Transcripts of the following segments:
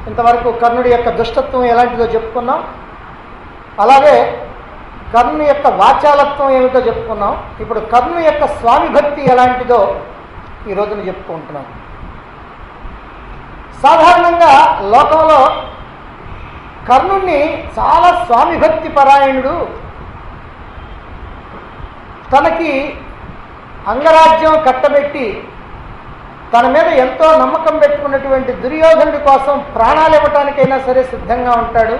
ఇంతవరకు కర్ణుడి యొక్క దుష్టత్వం ఎలాంటిదో చెప్పుకున్నాం అలాగే కర్ణుని యొక్క వాచాలత్వం ఏమిటో చెప్పుకున్నాం ఇప్పుడు కర్ణుని యొక్క స్వామి భక్తి ఎలాంటిదో ఈ రోజున చెప్పుకుంటున్నాం సాధారణంగా లోకంలో కర్ణుణ్ణి చాలా స్వామి భక్తి పరాయణుడు తనకి అంగరాజ్యం కట్టబెట్టి తన మీద ఎంతో నమ్మకం పెట్టుకున్నటువంటి దుర్యోధనుడి కోసం ప్రాణాలు ఇవ్వటానికైనా సరే సిద్ధంగా ఉంటాడు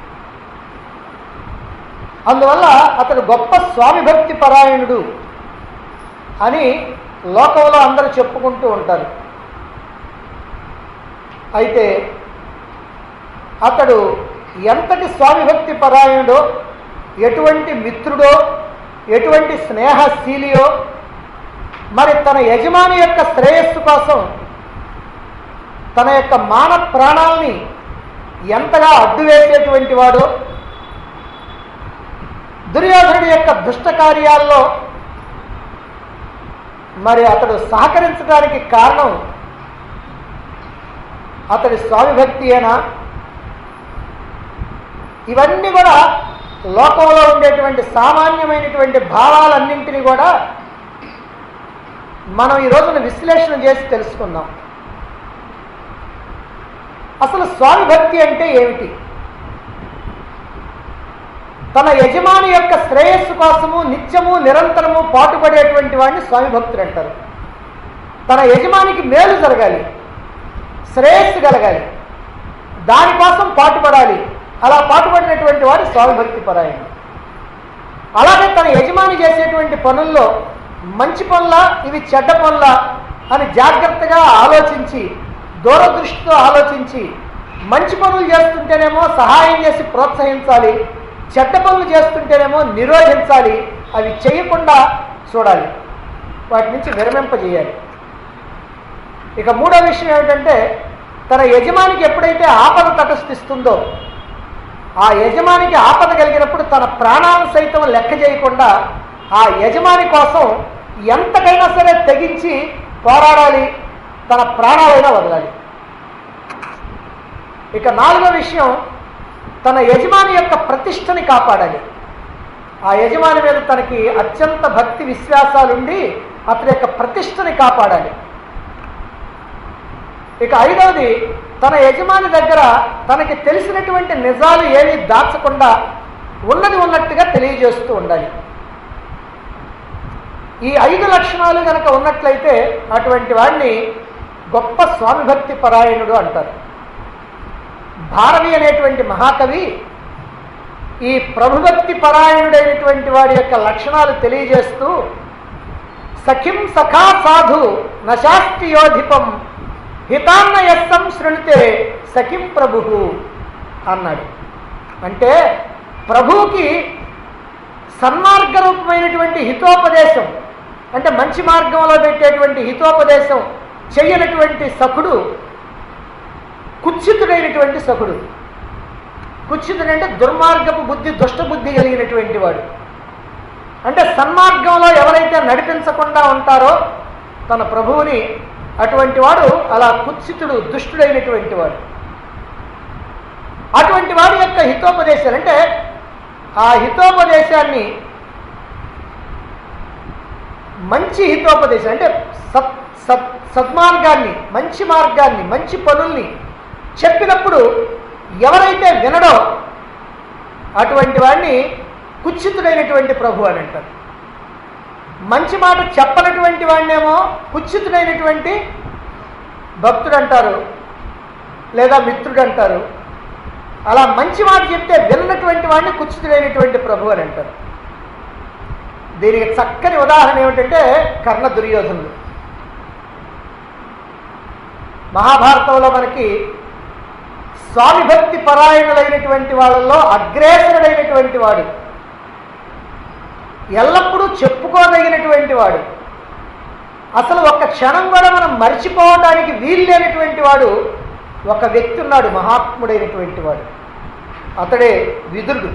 అందువల్ల అతడు గొప్ప స్వామి భక్తి పరాయణుడు అని లోకంలో అందరూ చెప్పుకుంటూ ఉంటారు అయితే అతడు ఎంతటి స్వామి భక్తి పరాయణుడో ఎటువంటి మిత్రుడో ఎటువంటి స్నేహశీలియో మరి తన యజమాని యొక్క శ్రేయస్సు కోసం తన యొక్క మాన ప్రాణాలని ఎంతగా అడ్డు వేసేటువంటి వాడో దుర్యోధనుడి యొక్క దుష్ట కార్యాల్లో మరి అతడు సహకరించడానికి కారణం అతడి స్వామి భక్తియేనా ఇవన్నీ కూడా లోకంలో ఉండేటువంటి సామాన్యమైనటువంటి భావాలన్నింటినీ కూడా మనం ఈ రోజున విశ్లేషణ చేసి తెలుసుకుందాం అసలు స్వామి భక్తి అంటే ఏమిటి తన యజమాని యొక్క శ్రేయస్సు కోసము నిత్యము నిరంతరము పాటుపడేటువంటి వాడిని స్వామి భక్తుడు అంటారు తన యజమానికి మేలు జరగాలి శ్రేయస్సు కలగాలి దానికోసం పాటుపడాలి అలా పాటుపడినటువంటి వాడు స్వామి భక్తి పరాయణుడు అలాగే తన యజమాని చేసేటువంటి పనుల్లో మంచి పనులా ఇవి చెడ్డ పనులా అని జాగ్రత్తగా ఆలోచించి దూరదృష్టితో ఆలోచించి మంచి పనులు చేస్తుంటేనేమో సహాయం చేసి ప్రోత్సహించాలి చెడ్డ పనులు చేస్తుంటేనేమో నిరోధించాలి అవి చేయకుండా చూడాలి వాటి నుంచి విరమింపజేయాలి ఇక మూడో విషయం ఏమిటంటే తన యజమానికి ఎప్పుడైతే ఆపద తటస్థిస్తుందో ఆ యజమానికి ఆపద కలిగినప్పుడు తన ప్రాణాలను సైతం లెక్క చేయకుండా ఆ యజమాని కోసం ఎంతకైనా సరే తెగించి పోరాడాలి తన ప్రాణాలైనా వదలాలి ఇక నాలుగో విషయం తన యజమాని యొక్క ప్రతిష్టని కాపాడాలి ఆ యజమాని మీద తనకి అత్యంత భక్తి విశ్వాసాలుండి అతని యొక్క ప్రతిష్టని కాపాడాలి ఇక ఐదవది తన యజమాని దగ్గర తనకి తెలిసినటువంటి నిజాలు ఏమీ దాచకుండా ఉన్నది ఉన్నట్టుగా తెలియజేస్తూ ఉండాలి ఈ ఐదు లక్షణాలు కనుక ఉన్నట్లయితే అటువంటి వాడిని గొప్ప స్వామి భక్తి పరాయణుడు అంటారు భారవి అనేటువంటి మహాకవి ఈ ప్రభుభక్తి పరాయణుడైనటువంటి వాడి యొక్క లక్షణాలు తెలియజేస్తూ సఖిం సఖా సాధు నశాస్తి యోధిపం హితాన్న యస్సం శృణితే సఖిం ప్రభు అన్నాడు అంటే ప్రభువుకి సన్మార్గ రూపమైనటువంటి హితోపదేశం అంటే మంచి మార్గంలో పెట్టేటువంటి హితోపదేశం చెయ్యనటువంటి సఖుడు కుత్సితుడైనటువంటి సఖుడు కుత్సితుడు అంటే దుర్మార్గపు బుద్ధి దుష్ట బుద్ధి కలిగినటువంటి వాడు అంటే సన్మార్గంలో ఎవరైతే నడిపించకుండా ఉంటారో తన ప్రభువుని అటువంటి వాడు అలా కుత్సితుడు దుష్టుడైనటువంటి వాడు అటువంటి వాడి యొక్క హితోపదేశాలు అంటే ఆ హితోపదేశాన్ని మంచి హితోపదేశం అంటే సత్ సత్ సద్మార్గాన్ని మంచి మార్గాన్ని మంచి పనుల్ని చెప్పినప్పుడు ఎవరైతే వినడో అటువంటి వాడిని కుచ్చితుడైనటువంటి ప్రభు అని అంటారు మంచి మాట చెప్పనటువంటి వాడినేమో కుచ్చితుడైనటువంటి భక్తుడు అంటారు లేదా మిత్రుడు అంటారు అలా మంచి మాట చెప్తే విన్నటువంటి వాడిని కుచ్చితుడైనటువంటి ప్రభు అని అంటారు దీనికి చక్కని ఉదాహరణ ఏమిటంటే కర్ణ దుర్యోధనుడు మహాభారతంలో మనకి స్వామి భక్తి పరాయణులైనటువంటి వాళ్ళల్లో అగ్రేసరుడైనటువంటి వాడు ఎల్లప్పుడూ చెప్పుకోదగినటువంటి వాడు అసలు ఒక్క క్షణం కూడా మనం మర్చిపోవడానికి వీలు లేనటువంటి వాడు ఒక వ్యక్తి ఉన్నాడు మహాత్ముడైనటువంటి వాడు అతడే విదురుడు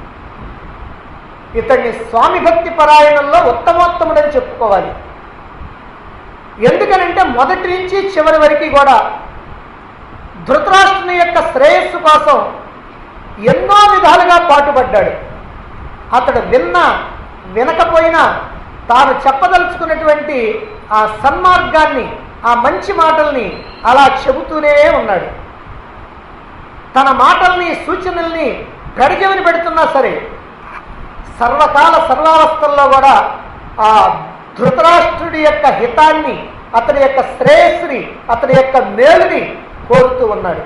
ఇతన్ని స్వామి భక్తి పరాయణంలో ఉత్తమోత్తముడని చెప్పుకోవాలి ఎందుకనంటే మొదటి నుంచి చివరి వరకు కూడా ధృతరాష్ట్రుని యొక్క శ్రేయస్సు కోసం ఎన్నో విధాలుగా పాటుపడ్డాడు అతడు విన్న వినకపోయినా తాను చెప్పదలుచుకున్నటువంటి ఆ సన్మార్గాన్ని ఆ మంచి మాటల్ని అలా చెబుతూనే ఉన్నాడు తన మాటల్ని సూచనల్ని గడిజమని పెడుతున్నా సరే సర్వకాల సర్వావస్థల్లో కూడా ఆ ధృతరాష్ట్రుడి యొక్క హితాన్ని అతని యొక్క శ్రేయస్సుని అతని యొక్క మేలుని కోరుతూ ఉన్నాడు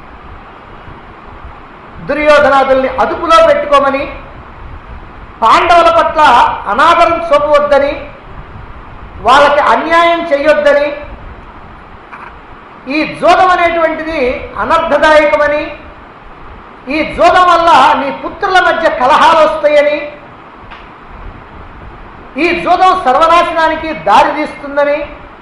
దుర్యోధనాదుల్ని అదుపులో పెట్టుకోమని పాండవుల పట్ల అనాదరం చూపవద్దని వాళ్ళకి అన్యాయం చేయొద్దని ఈ జోదం అనేటువంటిది అనర్థదాయకమని ఈ జోదం వల్ల నీ పుత్రుల మధ్య కలహాలు వస్తాయని ఈ జోదం సర్వనాశనానికి దారి తీస్తుందని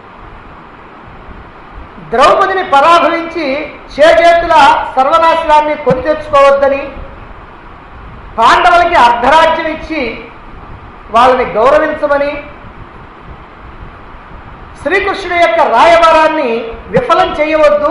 ద్రౌపదిని పరాభవించి చేజేతుల సర్వనాశనాన్ని కొని తెచ్చుకోవద్దని పాండవులకి అర్ధరాజ్యం ఇచ్చి వాళ్ళని గౌరవించమని శ్రీకృష్ణుడి యొక్క రాయబారాన్ని విఫలం చేయవద్దు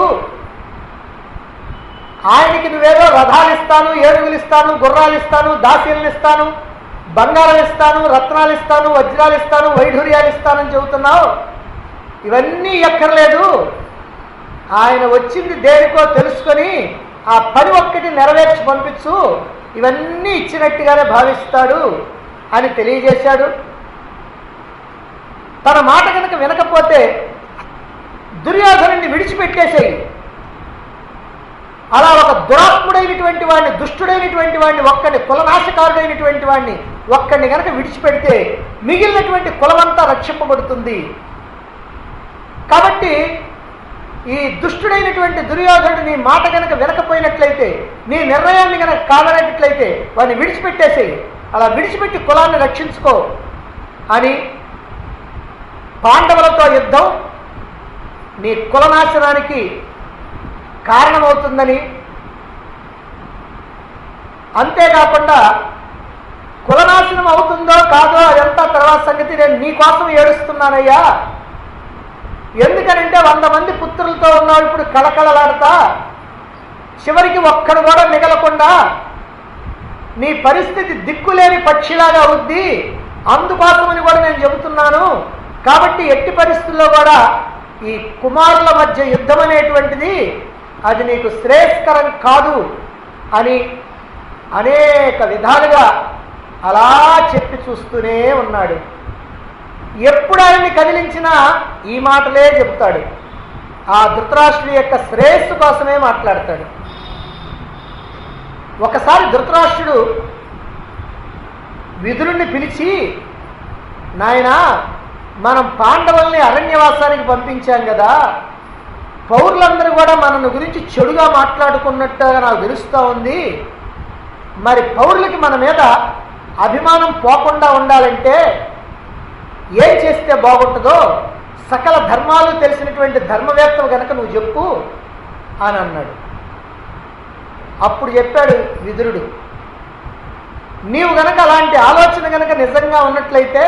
ఆయనకి నువ్వేదో రథాలు ఇస్తాను ఏనుగులు ఇస్తాను గుర్రాలు ఇస్తాను దాసీలను ఇస్తాను బంగారం ఇస్తాను రత్నాలు ఇస్తాను వజ్రాలు ఇస్తాను వైఢూర్యాలు ఇస్తానని చెబుతున్నావు ఇవన్నీ ఎక్కర్లేదు ఆయన వచ్చింది దేనికో తెలుసుకొని ఆ పని ఒక్కటి నెరవేర్చి పంపించు ఇవన్నీ ఇచ్చినట్టుగానే భావిస్తాడు అని తెలియజేశాడు తన మాట కనుక వినకపోతే దుర్యోధనుడిని విడిచిపెట్టేసేయి అలా ఒక దురాత్ముడైనటువంటి వాడిని దుష్టుడైనటువంటి వాడిని ఒక్కడి కులనాశకారుడైనటువంటి వాడిని ఒక్కడిని కనుక విడిచిపెడితే మిగిలినటువంటి కులమంతా రక్షింపబడుతుంది కాబట్టి ఈ దుష్టుడైనటువంటి దుర్యోధనుడు నీ మాట కనుక వినకపోయినట్లయితే నీ నిర్ణయాన్ని కనుక కాదనట్లయితే వాడిని విడిచిపెట్టేసేయి అలా విడిచిపెట్టి కులాన్ని రక్షించుకో అని పాండవులతో యుద్ధం నీ కులనాశనానికి కారణమవుతుందని అంతేకాకుండా కులనాశనం అవుతుందో కాదో అదంతా తర్వాత సంగతి నేను నీ కోసం ఏడుస్తున్నానయ్యా ఎందుకనంటే వంద మంది పుత్రులతో ఉన్నావు ఇప్పుడు కళకళలాడతా చివరికి ఒక్కడు కూడా మిగలకుండా నీ పరిస్థితి దిక్కులేని పక్షిలాగా అవుద్ది అందుకోసమని కూడా నేను చెబుతున్నాను కాబట్టి ఎట్టి పరిస్థితుల్లో కూడా ఈ కుమారుల మధ్య యుద్ధం అనేటువంటిది అది నీకు శ్రేయస్కరం కాదు అని అనేక విధాలుగా అలా చెప్పి చూస్తూనే ఉన్నాడు ఎప్పుడు ఆయన్ని కదిలించినా ఈ మాటలే చెప్తాడు ఆ ధృతరాష్ట్రుడి యొక్క శ్రేయస్సు కోసమే మాట్లాడతాడు ఒకసారి ధృతరాష్ట్రుడు విదురుణ్ణి పిలిచి నాయనా మనం పాండవుల్ని అరణ్యవాసానికి పంపించాం కదా పౌరులందరూ కూడా మనను గురించి చెడుగా మాట్లాడుకున్నట్టుగా నాకు తెలుస్తూ ఉంది మరి పౌరులకి మన మీద అభిమానం పోకుండా ఉండాలంటే ఏం చేస్తే బాగుంటుందో సకల ధర్మాలు తెలిసినటువంటి ధర్మవేత్తలు గనక నువ్వు చెప్పు అని అన్నాడు అప్పుడు చెప్పాడు విదురుడు నీవు గనక అలాంటి ఆలోచన గనక నిజంగా ఉన్నట్లయితే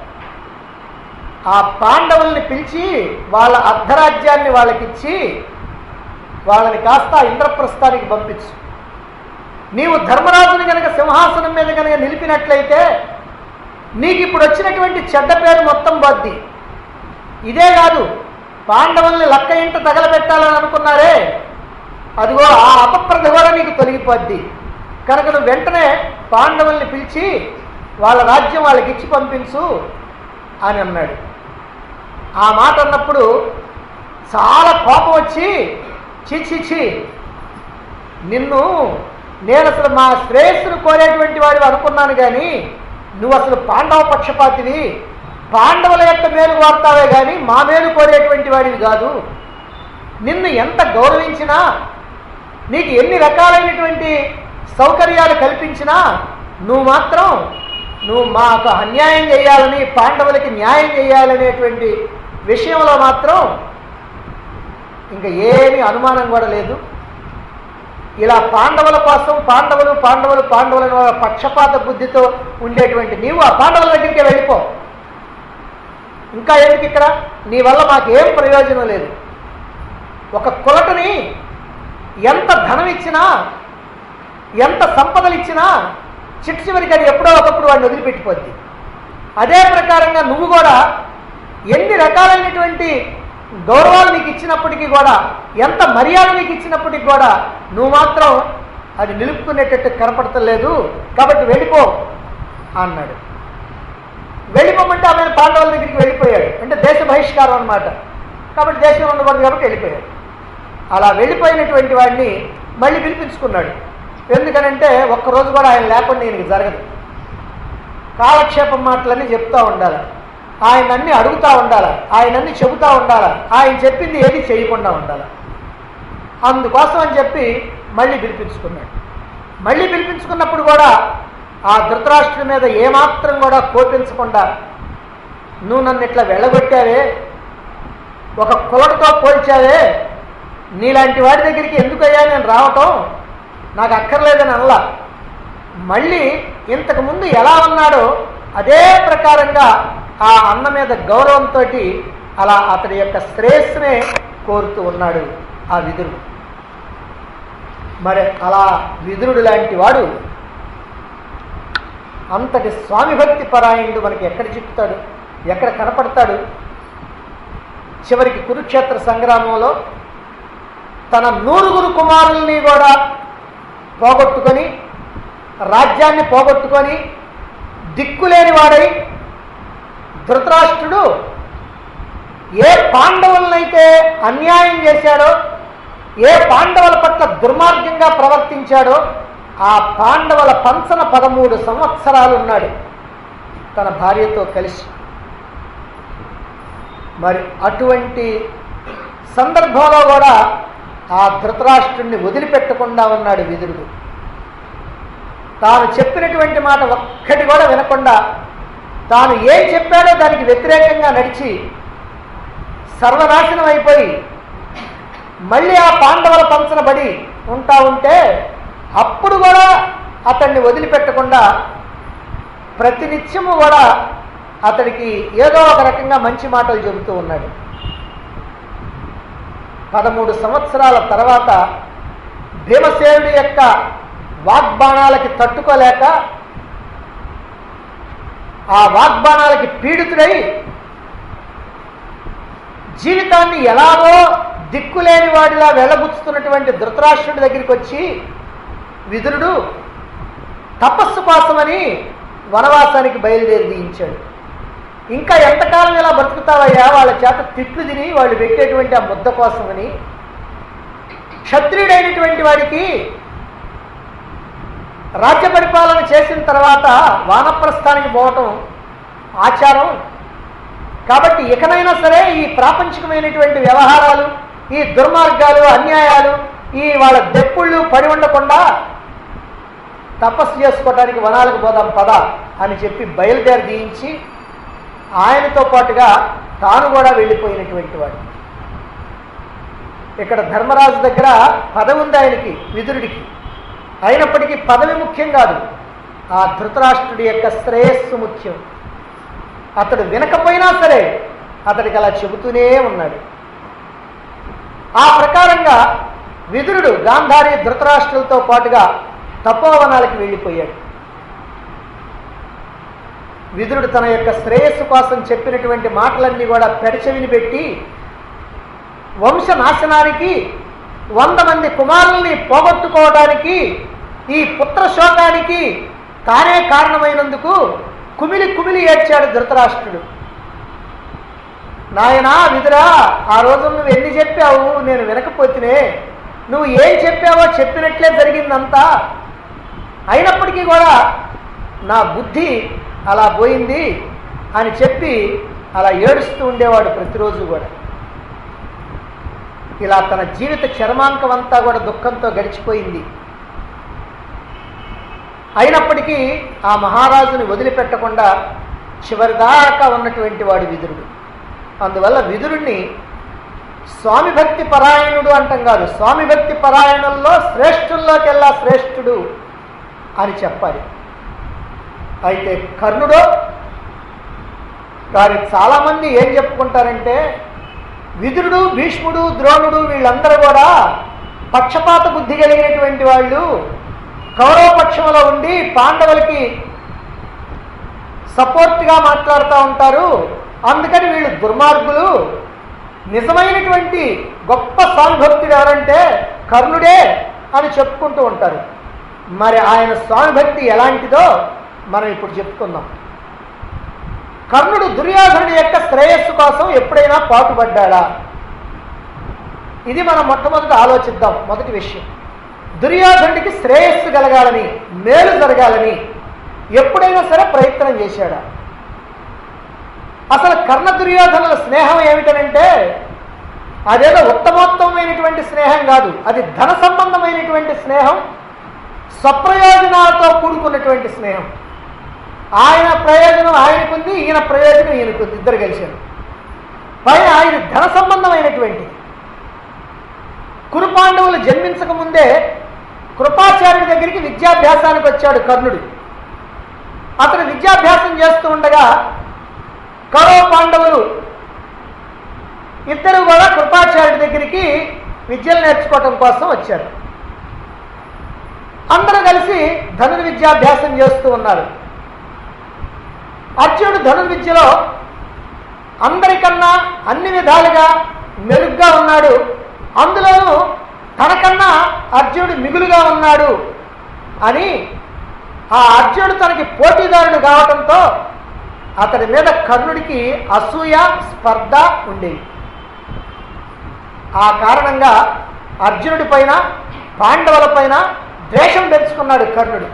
ఆ పాండవుల్ని పిలిచి వాళ్ళ అర్ధరాజ్యాన్ని వాళ్ళకిచ్చి వాళ్ళని కాస్త ఇంద్రప్రస్థానికి పంపించు నీవు ధర్మరాజుని గనక సింహాసనం మీద కనుక నిలిపినట్లయితే నీకు ఇప్పుడు వచ్చినటువంటి చెడ్డ పేరు మొత్తం బద్ది ఇదే కాదు పాండవుల్ని లక్క ఇంట తగలబెట్టాలని అనుకున్నారే అదిగో ఆ అపప్రద కూడా నీకు తొలగిపోద్ది కనుక నువ్వు వెంటనే పాండవుల్ని పిలిచి వాళ్ళ రాజ్యం వాళ్ళకి ఇచ్చి పంపించు అని అన్నాడు ఆ మాట అన్నప్పుడు చాలా కోపం వచ్చి చి చి చి నిన్ను నేను అసలు మా శ్రేయస్సును కోరేటువంటి వాడివి అనుకున్నాను కానీ నువ్వు అసలు పాండవ పక్షపాతివి పాండవుల యొక్క మేలు కోరుతావే కానీ మా మేలు కోరేటువంటి వాడివి కాదు నిన్ను ఎంత గౌరవించినా నీకు ఎన్ని రకాలైనటువంటి సౌకర్యాలు కల్పించినా నువ్వు మాత్రం నువ్వు మాకు అన్యాయం చేయాలని పాండవులకి న్యాయం చేయాలనేటువంటి విషయంలో మాత్రం ఇంకా ఏమీ అనుమానం కూడా లేదు ఇలా పాండవుల కోసం పాండవులు పాండవులు పాండవుల పక్షపాత బుద్ధితో ఉండేటువంటి నీవు ఆ పాండవుల దగ్గరికి వెళ్ళిపో ఇంకా ఎందుకు ఇక్కడ నీ వల్ల మాకు ఏం ప్రయోజనం లేదు ఒక కులటని ఎంత ధనం ఇచ్చినా ఎంత సంపదలు ఇచ్చినా చిట్టు చివరికి అది ఎప్పుడో ఒకప్పుడు వాడిని వదిలిపెట్టిపోద్ది అదే ప్రకారంగా నువ్వు కూడా ఎన్ని రకాలైనటువంటి గౌరవాలు నీకు ఇచ్చినప్పటికీ కూడా ఎంత మర్యాద నీకు ఇచ్చినప్పటికీ కూడా నువ్వు మాత్రం అది నిలుపుకునేటట్టు కనపడతలేదు కాబట్టి వెళ్ళిపో అన్నాడు వెళ్ళిపోమంటే ఆమె పాండవుల దగ్గరికి వెళ్ళిపోయాడు అంటే దేశ బహిష్కారం అన్నమాట కాబట్టి దేశం ఉండకూడదు కాబట్టి వెళ్ళిపోయాడు అలా వెళ్ళిపోయినటువంటి వాడిని మళ్ళీ పిలిపించుకున్నాడు ఎందుకనంటే ఒక్కరోజు కూడా ఆయన లేకుండా ఈయనకి జరగదు కాలక్షేపం మాటలన్నీ చెప్తూ ఉండాలి ఆయన అన్ని అడుగుతూ ఉండాలి ఆయన అన్ని చెబుతూ ఉండాలి ఆయన చెప్పింది ఏది చేయకుండా ఉండాలి అందుకోసం అని చెప్పి మళ్ళీ పిలిపించుకున్నాడు మళ్ళీ పిలిపించుకున్నప్పుడు కూడా ఆ ధృతరాష్ట్రుడి మీద ఏమాత్రం కూడా కోపించకుండా నువ్వు నన్ను ఇట్లా వెళ్ళగొట్టావే ఒక కులడితో పోల్చావే నీలాంటి వాడి దగ్గరికి ఎందుకయ్యా నేను రావటం నాకు అక్కర్లేదని అనలా మళ్ళీ ఇంతకు ముందు ఎలా ఉన్నాడో అదే ప్రకారంగా ఆ అన్న మీద గౌరవంతో అలా అతడి యొక్క శ్రేయస్సునే కోరుతూ ఉన్నాడు ఆ విదురుడు మరి అలా విదురుడు లాంటి వాడు అంతటి స్వామి భక్తి పరాయణుడు మనకి ఎక్కడ చిక్కుతాడు ఎక్కడ కనపడతాడు చివరికి కురుక్షేత్ర సంగ్రామంలో తన నూరుగురు కుమారుల్ని కూడా పోగొట్టుకొని రాజ్యాన్ని పోగొట్టుకొని దిక్కులేని వాడై ధృతరాష్ట్రుడు ఏ పాండవులనైతే అన్యాయం చేశాడో ఏ పాండవుల పట్ల దుర్మార్గంగా ప్రవర్తించాడో ఆ పాండవుల పంచన పదమూడు సంవత్సరాలు ఉన్నాడు తన భార్యతో కలిసి మరి అటువంటి సందర్భంలో కూడా ఆ ధృతరాష్ట్రుణ్ణి వదిలిపెట్టకుండా ఉన్నాడు విదురుడు తాను చెప్పినటువంటి మాట ఒక్కటి కూడా వినకుండా తాను ఏం చెప్పాడో దానికి వ్యతిరేకంగా నడిచి సర్వనాశనం అయిపోయి మళ్ళీ ఆ పాండవుల పంచన పడి ఉంటా ఉంటే అప్పుడు కూడా అతన్ని వదిలిపెట్టకుండా ప్రతినిత్యము కూడా అతడికి ఏదో ఒక రకంగా మంచి మాటలు చెబుతూ ఉన్నాడు పదమూడు సంవత్సరాల తర్వాత భీమసేనుడి యొక్క వాగ్బాణాలకి తట్టుకోలేక ఆ వాగ్బాణాలకి పీడితుడై జీవితాన్ని ఎలాగో దిక్కులేని వాడిలా వెళ్ళబుచ్చుతున్నటువంటి ధృతరాష్ట్రుడి దగ్గరికి వచ్చి విదురుడు తపస్సు కోసమని వనవాసానికి బయలుదేరి దించాడు ఇంకా ఎంతకాలం ఇలా బతుకుతావయ్యా వాళ్ళ చేత తిట్లు తిని వాళ్ళు పెట్టేటువంటి ఆ ముద్ద కోసమని క్షత్రియుడైనటువంటి వాడికి రాజ్య పరిపాలన చేసిన తర్వాత వానప్రస్థానికి పోవటం ఆచారం కాబట్టి ఇకనైనా సరే ఈ ప్రాపంచికమైనటువంటి వ్యవహారాలు ఈ దుర్మార్గాలు అన్యాయాలు ఈ వాళ్ళ దెప్పుళ్ళు పడి ఉండకుండా తపస్సు చేసుకోవడానికి వనాలకు పోదాం పద అని చెప్పి బయలుదేరి దీయించి ఆయనతో పాటుగా తాను కూడా వెళ్ళిపోయినటువంటి వాడు ఇక్కడ ధర్మరాజు దగ్గర పదవి ఉంది ఆయనకి విదురుడికి అయినప్పటికీ పదవి ముఖ్యం కాదు ఆ ధృతరాష్ట్రుడి యొక్క శ్రేయస్సు ముఖ్యం అతడు వినకపోయినా సరే అతడికి అలా చెబుతూనే ఉన్నాడు ఆ ప్రకారంగా విదురుడు గాంధారి ధృతరాష్ట్రులతో పాటుగా తపోవనాలకి వెళ్ళిపోయాడు విదురుడు తన యొక్క శ్రేయస్సు కోసం చెప్పినటువంటి మాటలన్నీ కూడా పెడచెవిని పెట్టి వంశనాశనానికి వంద మంది కుమారుల్ని పోగొట్టుకోవడానికి ఈ పుత్ర శోకానికి తానే కారణమైనందుకు కుమిలి కుమిలి ఏడ్చాడు ధృతరాష్ట్రుడు నాయనా విదురా ఆ రోజు నువ్వు ఎన్ని చెప్పావు నేను వినకపోతేనే నువ్వు ఏం చెప్పావో చెప్పినట్లే జరిగిందంతా అయినప్పటికీ కూడా నా బుద్ధి అలా పోయింది అని చెప్పి అలా ఏడుస్తూ ఉండేవాడు ప్రతిరోజు కూడా ఇలా తన జీవిత చర్మాంకం అంతా కూడా దుఃఖంతో గడిచిపోయింది అయినప్పటికీ ఆ మహారాజుని వదిలిపెట్టకుండా చివరిదాకా ఉన్నటువంటి వాడు విదురుడు అందువల్ల విదురుణ్ణి స్వామి భక్తి పరాయణుడు అంటాం కాదు స్వామి భక్తి పరాయణుల్లో శ్రేష్ఠుల్లోకెల్లా శ్రేష్ఠుడు అని చెప్పాలి అయితే కర్ణుడు కానీ చాలామంది ఏం చెప్పుకుంటారంటే విదురుడు భీష్ముడు ద్రోణుడు వీళ్ళందరూ కూడా పక్షపాత బుద్ధి కలిగినటువంటి వాళ్ళు కౌరవ పక్షంలో ఉండి పాండవులకి సపోర్ట్గా మాట్లాడుతూ ఉంటారు అందుకని వీళ్ళు దుర్మార్గులు నిజమైనటువంటి గొప్ప స్వామిభక్తుడు ఎవరంటే కర్ణుడే అని చెప్పుకుంటూ ఉంటారు మరి ఆయన స్వామిభక్తి ఎలాంటిదో మనం ఇప్పుడు చెప్పుకుందాం కర్ణుడు దుర్యోధనుడి యొక్క శ్రేయస్సు కోసం ఎప్పుడైనా పాటుపడ్డాడా ఇది మనం మొట్టమొదట ఆలోచిద్దాం మొదటి విషయం దుర్యోధనుడికి శ్రేయస్సు కలగాలని మేలు జరగాలని ఎప్పుడైనా సరే ప్రయత్నం చేశాడా అసలు కర్ణ దుర్యోధనుల స్నేహం ఏమిటనంటే అదేదో ఉత్తమోత్తమైనటువంటి స్నేహం కాదు అది ధన సంబంధమైనటువంటి స్నేహం స్వప్రయోజనాలతో కూడుకున్నటువంటి స్నేహం ఆయన ప్రయోజనం ఆయనకుంది ఈయన ప్రయోజనం ఈయనకుంది ఇద్దరు కలిశారు పైన ఆయన ధన సంబంధమైనటువంటిది కురుపాండవులు జన్మించక ముందే కృపాచార్యుడి దగ్గరికి విద్యాభ్యాసానికి వచ్చాడు కర్ణుడు అతను విద్యాభ్యాసం చేస్తూ ఉండగా కౌరవ పాండవులు ఇద్దరు కూడా కృపాచార్యుడి దగ్గరికి విద్యలు నేర్చుకోవటం కోసం వచ్చారు అందరూ కలిసి ధనుర్విద్యాభ్యాసం చేస్తూ ఉన్నారు అర్జునుడు ధనుర్విద్యలో అందరికన్నా అన్ని విధాలుగా మెరుగ్గా ఉన్నాడు అందులోనూ తనకన్నా అర్జునుడు మిగులుగా ఉన్నాడు అని ఆ అర్జునుడు తనకి పోటీదారుడు కావటంతో అతడి మీద కర్ణుడికి అసూయ స్పర్ధ ఉండేవి ఆ కారణంగా అర్జునుడి పైన పాండవుల పైన ద్వేషం పెంచుకున్నాడు కర్ణుడు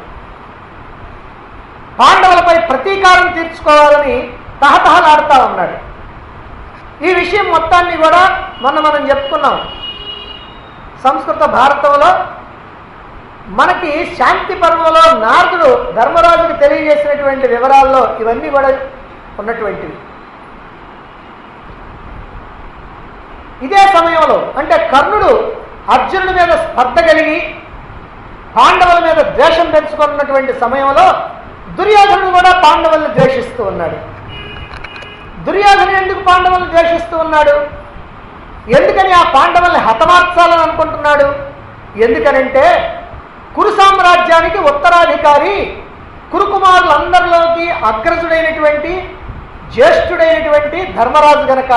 పాండవులపై ప్రతీకారం తీర్చుకోవాలని తహతహలాడుతూ ఉన్నాడు ఈ విషయం మొత్తాన్ని కూడా మొన్న మనం చెప్పుకున్నాం సంస్కృత భారతంలో మనకి శాంతి పర్వంలో నారదుడు ధర్మరాజుకు తెలియజేసినటువంటి వివరాల్లో ఇవన్నీ కూడా ఉన్నటువంటివి ఇదే సమయంలో అంటే కర్ణుడు అర్జునుడి మీద స్పర్ధ కలిగి పాండవుల మీద ద్వేషం పెంచుకున్నటువంటి సమయంలో దుర్యోధనుడు కూడా పాండవులను ద్వేషిస్తూ ఉన్నాడు దుర్యోధనుడు ఎందుకు పాండవులను ద్వేషిస్తూ ఉన్నాడు ఎందుకని ఆ పాండవుల్ని హతమార్చాలని అనుకుంటున్నాడు ఎందుకనంటే కురు సామ్రాజ్యానికి ఉత్తరాధికారి కురుకుమారులందరిలోకి అగ్రజుడైనటువంటి జ్యేష్ఠుడైనటువంటి ధర్మరాజు గనక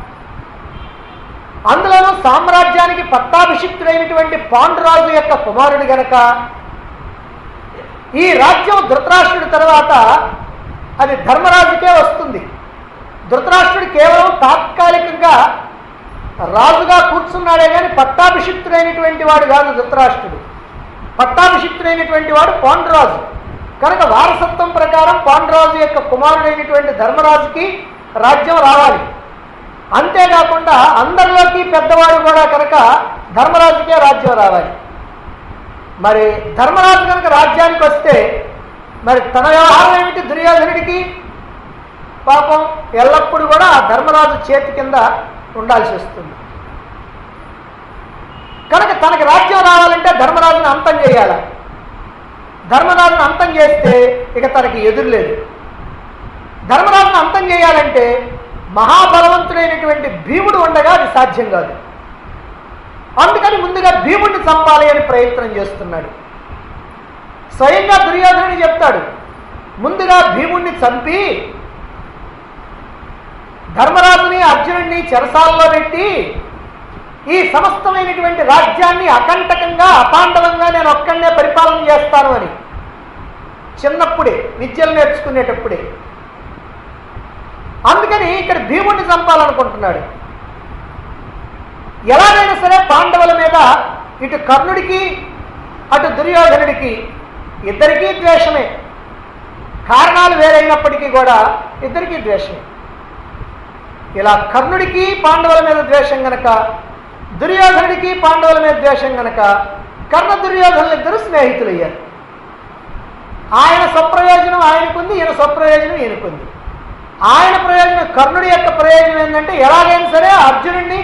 అందులోనూ సామ్రాజ్యానికి పట్టాభిషిక్తుడైనటువంటి పాండురాజు యొక్క కుమారుడు గనక ఈ రాజ్యం ధృతరాష్ట్రుడి తర్వాత అది ధర్మరాజుకే వస్తుంది ధృతరాష్ట్రుడు కేవలం తాత్కాలికంగా రాజుగా కూర్చున్నాడే కానీ పట్టాభిషిక్తుడైనటువంటి వాడు కాదు ధృతరాష్ట్రుడు పట్టాభిషిక్తుడైనటువంటి వాడు పాండురాజు కనుక వారసత్వం ప్రకారం పాండురాజు యొక్క కుమారుడైనటువంటి ధర్మరాజుకి రాజ్యం రావాలి అంతేకాకుండా అందరిలోకి పెద్దవాడు కూడా కనుక ధర్మరాజుకే రాజ్యం రావాలి మరి ధర్మరాజు కనుక రాజ్యానికి వస్తే మరి తన వ్యవహారం ఏమిటి దుర్యోధనుడికి పాపం ఎల్లప్పుడూ కూడా ఆ ధర్మరాజు చేతి కింద ఉండాల్సి వస్తుంది కనుక తనకి రాజ్యం రావాలంటే ధర్మరాజుని అంతం చేయాలి ధర్మరాజును అంతం చేస్తే ఇక తనకి ఎదురులేదు ధర్మరాజును అంతం చేయాలంటే మహాబలవంతుడైనటువంటి భీముడు ఉండగా అది సాధ్యం కాదు అందుకని ముందుగా భీముడిని చంపాలి అని ప్రయత్నం చేస్తున్నాడు స్వయంగా దుర్యోధనుడు చెప్తాడు ముందుగా భీముడిని చంపి ధర్మరాజుని అర్జునుడిని చెరసాలలో పెట్టి ఈ సమస్తమైనటువంటి రాజ్యాన్ని అకంటకంగా అపాండవంగా నేను ఒక్కడనే పరిపాలన చేస్తాను అని చిన్నప్పుడే విద్యలు నేర్చుకునేటప్పుడే అందుకని ఇక్కడ భీముడిని చంపాలనుకుంటున్నాడు ఎలాగైనా సరే పాండవుల మీద ఇటు కర్ణుడికి అటు దుర్యోధనుడికి ఇద్దరికీ ద్వేషమే కారణాలు వేరైనప్పటికీ కూడా ఇద్దరికీ ద్వేషమే ఇలా కర్ణుడికి పాండవుల మీద ద్వేషం గనక దుర్యోధనుడికి పాండవుల మీద ద్వేషం గనక కర్ణ దుర్యోధనులు ఇద్దరు స్నేహితులయ్యారు ఆయన స్వప్రయోజనం ఆయనకుంది ఈయన స్వప్రయోజనం ఈయనకుంది ఆయన ప్రయోజనం కర్ణుడి యొక్క ప్రయోజనం ఏంటంటే ఎలాగైనా సరే అర్జునుడిని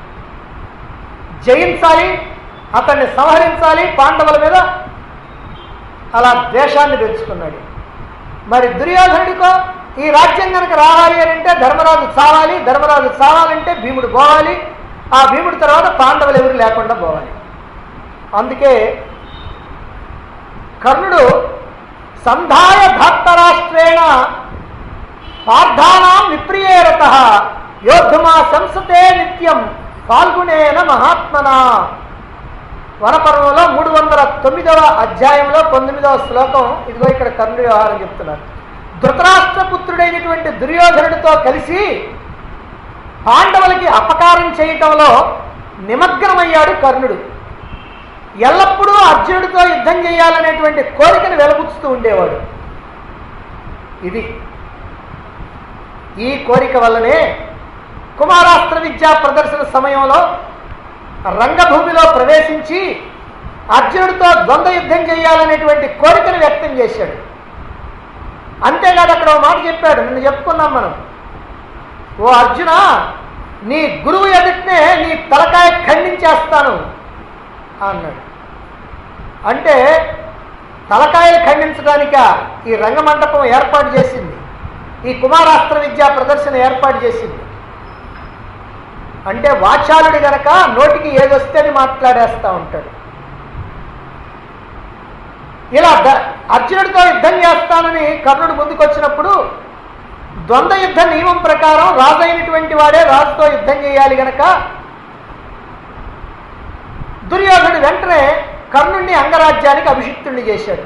జయించాలి అతన్ని సంహరించాలి పాండవుల మీద అలా ద్వేషాన్ని పెంచుకున్నాడు మరి దుర్యోధనుడికో ఈ రాజ్యం కనుక రావాలి అని అంటే ధర్మరాజు చావాలి ధర్మరాజు చావాలంటే భీముడు పోవాలి ఆ భీముడి తర్వాత పాండవులు ఎవరు లేకుండా పోవాలి అందుకే కర్ణుడు సంధాయ ధాత్తరాష్ట్రేణ పార్థానాం విప్రియేరత యోద్ధుమా సంసతే నిత్యం పాల్గొనేన మహాత్మన వనపర్వంలో మూడు వందల తొమ్మిదవ అధ్యాయంలో పంతొమ్మిదవ శ్లోకం ఇదిగో ఇక్కడ కర్ణుడి వ్యవహారం చెప్తున్నారు ధృతరాష్ట్రపుత్రుడైనటువంటి దుర్యోధనుడితో కలిసి పాండవులకి అపకారం చేయటంలో నిమగ్నమయ్యాడు కర్ణుడు ఎల్లప్పుడూ అర్జునుడితో యుద్ధం చేయాలనేటువంటి కోరికను వెలబుచ్చుతూ ఉండేవాడు ఇది ఈ కోరిక వల్లనే కుమారాస్త్ర విద్యా ప్రదర్శన సమయంలో రంగభూమిలో ప్రవేశించి అర్జునుడితో ద్వంద్వ యుద్ధం చేయాలనేటువంటి కోరికను వ్యక్తం చేశాడు అంతేకాదు అక్కడ ఒక మాట చెప్పాడు నిన్ను చెప్పుకున్నాం మనం ఓ అర్జున నీ గురువు ఎదుటినే నీ తలకాయ ఖండించేస్తాను అన్నాడు అంటే తలకాయలు ఖండించడానిక ఈ రంగమండపం ఏర్పాటు చేసింది ఈ కుమారాస్త్ర విద్యా ప్రదర్శన ఏర్పాటు చేసింది అంటే వాచాలుడు గనక నోటికి ఏదొస్తే అని మాట్లాడేస్తూ ఉంటాడు ఇలా ద- అర్జునుడితో యుద్ధం చేస్తానని కర్ణుడు ముందుకొచ్చినప్పుడు ద్వంద్వ యుద్ధ నియమం ప్రకారం రాజు అయినటువంటి వాడే రాజుతో యుద్ధం చేయాలి గనక దుర్యోధనుడు వెంటనే కర్ణుణ్ణి అంగరాజ్యానికి అభిషిక్తుణ్ణి చేశాడు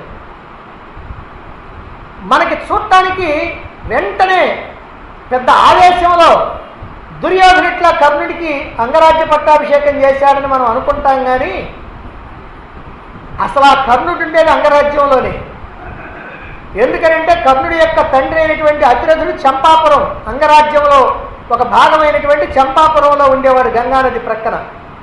మనకి చూడటానికి వెంటనే పెద్ద ఆవేశంలో దుర్యోధనుట్లా కర్ణుడికి అంగరాజ్య పట్టాభిషేకం చేశాడని మనం అనుకుంటాం కానీ అసలు ఆ కర్ణుడు ఉండేది అంగరాజ్యంలోనే ఎందుకనంటే కర్ణుడి యొక్క తండ్రి అయినటువంటి అతిరథుడు చంపాపురం అంగరాజ్యంలో ఒక భాగమైనటువంటి చంపాపురంలో ఉండేవాడు గంగానది ప్రక్కన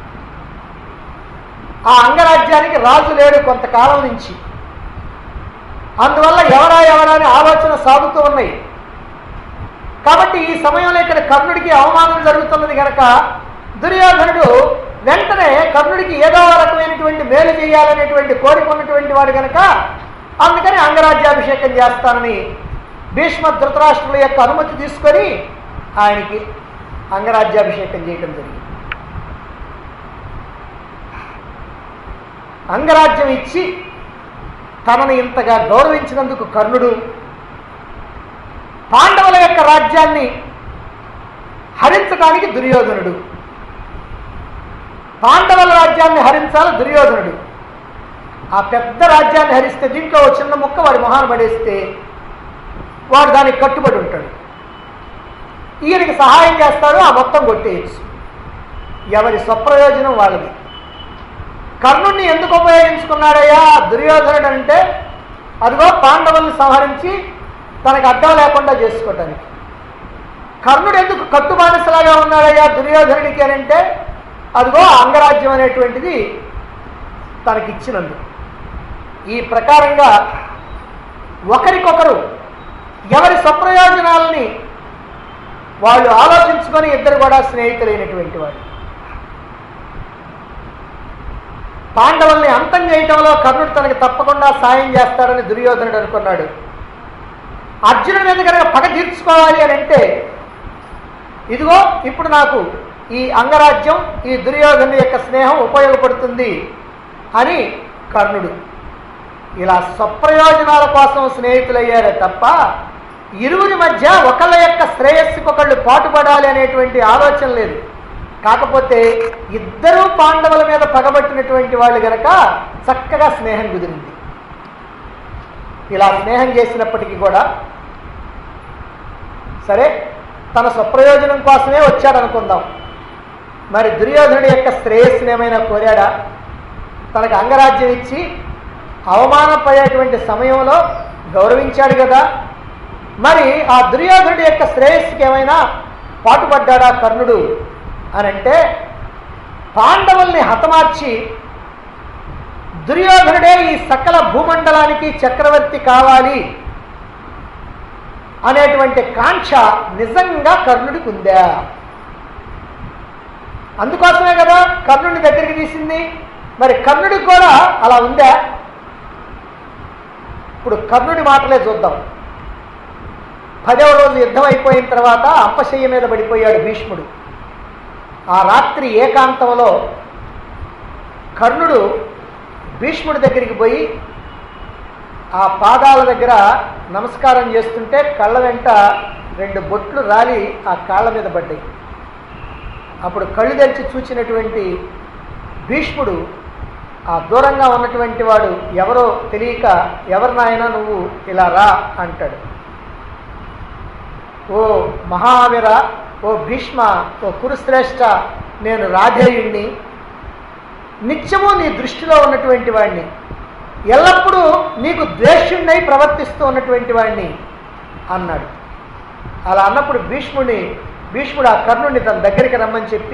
ఆ అంగరాజ్యానికి రాజు లేడు కొంతకాలం నుంచి అందువల్ల ఎవరా ఎవరా అని ఆలోచన సాగుతూ ఉన్నాయి కాబట్టి ఈ సమయంలో ఇక్కడ కర్ణుడికి అవమానం జరుగుతున్నది కనుక దుర్యోధనుడు వెంటనే కర్ణుడికి ఏదో రకమైనటువంటి మేలు చేయాలనేటువంటి కోరిక ఉన్నటువంటి వాడు కనుక అందుకని అంగరాజ్యాభిషేకం చేస్తానని భీష్మ ధృతరాష్ట్రుల యొక్క అనుమతి తీసుకొని ఆయనకి అంగరాజ్యాభిషేకం చేయడం జరిగింది అంగరాజ్యం ఇచ్చి తనను ఇంతగా గౌరవించినందుకు కర్ణుడు పాండవుల యొక్క రాజ్యాన్ని హరించడానికి దుర్యోధనుడు పాండవుల రాజ్యాన్ని హరించాలి దుర్యోధనుడు ఆ పెద్ద రాజ్యాన్ని హరిస్తే దీంట్లో ఓ చిన్న ముక్క వాడి మొహాన్ని పడేస్తే వాడు దానికి కట్టుబడి ఉంటాడు ఈయనకి సహాయం చేస్తాడు ఆ మొత్తం కొట్టేయచ్చు ఎవరి స్వప్రయోజనం వాళ్ళది కర్ణుణ్ణి ఎందుకు ఉపయోగించుకున్నాడయ్యా దుర్యోధనుడు అంటే అదిగో పాండవుల్ని సంహరించి తనకు అడ్డం లేకుండా చేసుకోవటానికి కర్ణుడు ఎందుకు కట్టుబానిసలాగా ఉన్నాడయ్యా దుర్యోధనుడికి అని అంటే అదిగో అంగరాజ్యం అనేటువంటిది తనకిచ్చినందుకు ఈ ప్రకారంగా ఒకరికొకరు ఎవరి స్వప్రయోజనాలని వాళ్ళు ఆలోచించుకొని ఇద్దరు కూడా స్నేహితులైనటువంటి వాడు పాండవుల్ని అంతం చేయటంలో కర్ణుడు తనకి తప్పకుండా సాయం చేస్తాడని దుర్యోధనుడు అనుకున్నాడు అర్జునుడి మీద కనుక పగ తీర్చుకోవాలి అని అంటే ఇదిగో ఇప్పుడు నాకు ఈ అంగరాజ్యం ఈ దుర్యోధను యొక్క స్నేహం ఉపయోగపడుతుంది అని కర్ణుడు ఇలా స్వప్రయోజనాల కోసం స్నేహితులయ్యారే తప్ప ఇరువురి మధ్య ఒకళ్ళ యొక్క శ్రేయస్సుకొకళ్ళు పాటుపడాలి అనేటువంటి ఆలోచన లేదు కాకపోతే ఇద్దరూ పాండవుల మీద పగబట్టినటువంటి వాళ్ళు గనక చక్కగా స్నేహం కుదిరింది ఇలా స్నేహం చేసినప్పటికీ కూడా సరే తన స్వప్రయోజనం కోసమే వచ్చాడనుకుందాం మరి దుర్యోధనుడి యొక్క శ్రేయస్సుని ఏమైనా కోరాడా తనకు అంగరాజ్యం ఇచ్చి అవమానపడేటువంటి సమయంలో గౌరవించాడు కదా మరి ఆ దుర్యోధనుడి యొక్క శ్రేయస్సుకి ఏమైనా పాటుపడ్డాడా కర్ణుడు అని అంటే పాండవుల్ని హతమార్చి దుర్యోధనుడే ఈ సకల భూమండలానికి చక్రవర్తి కావాలి అనేటువంటి కాంక్ష నిజంగా కర్ణుడికి ఉందా అందుకోసమే కదా కర్ణుడి దగ్గరికి తీసింది మరి కర్ణుడికి కూడా అలా ఉందా ఇప్పుడు కర్ణుడి మాటలే చూద్దాం పదవ రోజు యుద్ధం అయిపోయిన తర్వాత అంపశయ్య మీద పడిపోయాడు భీష్ముడు ఆ రాత్రి ఏకాంతంలో కర్ణుడు భీష్ముడి దగ్గరికి పోయి ఆ పాదాల దగ్గర నమస్కారం చేస్తుంటే కళ్ళ వెంట రెండు బొట్లు రాలి ఆ కాళ్ళ మీద పడ్డాయి అప్పుడు కళ్ళు తెరిచి చూచినటువంటి భీష్ముడు ఆ దూరంగా ఉన్నటువంటి వాడు ఎవరో తెలియక ఎవరి నాయనా నువ్వు ఇలా రా అంటాడు ఓ మహావీర ఓ భీష్మ ఓ కురుశ్రేష్ఠ నేను రాధేయుణ్ణి నిత్యము నీ దృష్టిలో ఉన్నటువంటి వాడిని ఎల్లప్పుడూ నీకు ద్వేష్యుణ్ణై ప్రవర్తిస్తూ ఉన్నటువంటి వాడిని అన్నాడు అలా అన్నప్పుడు భీష్ముడిని భీష్ముడు ఆ కర్ణుడిని తన దగ్గరికి రమ్మని చెప్పి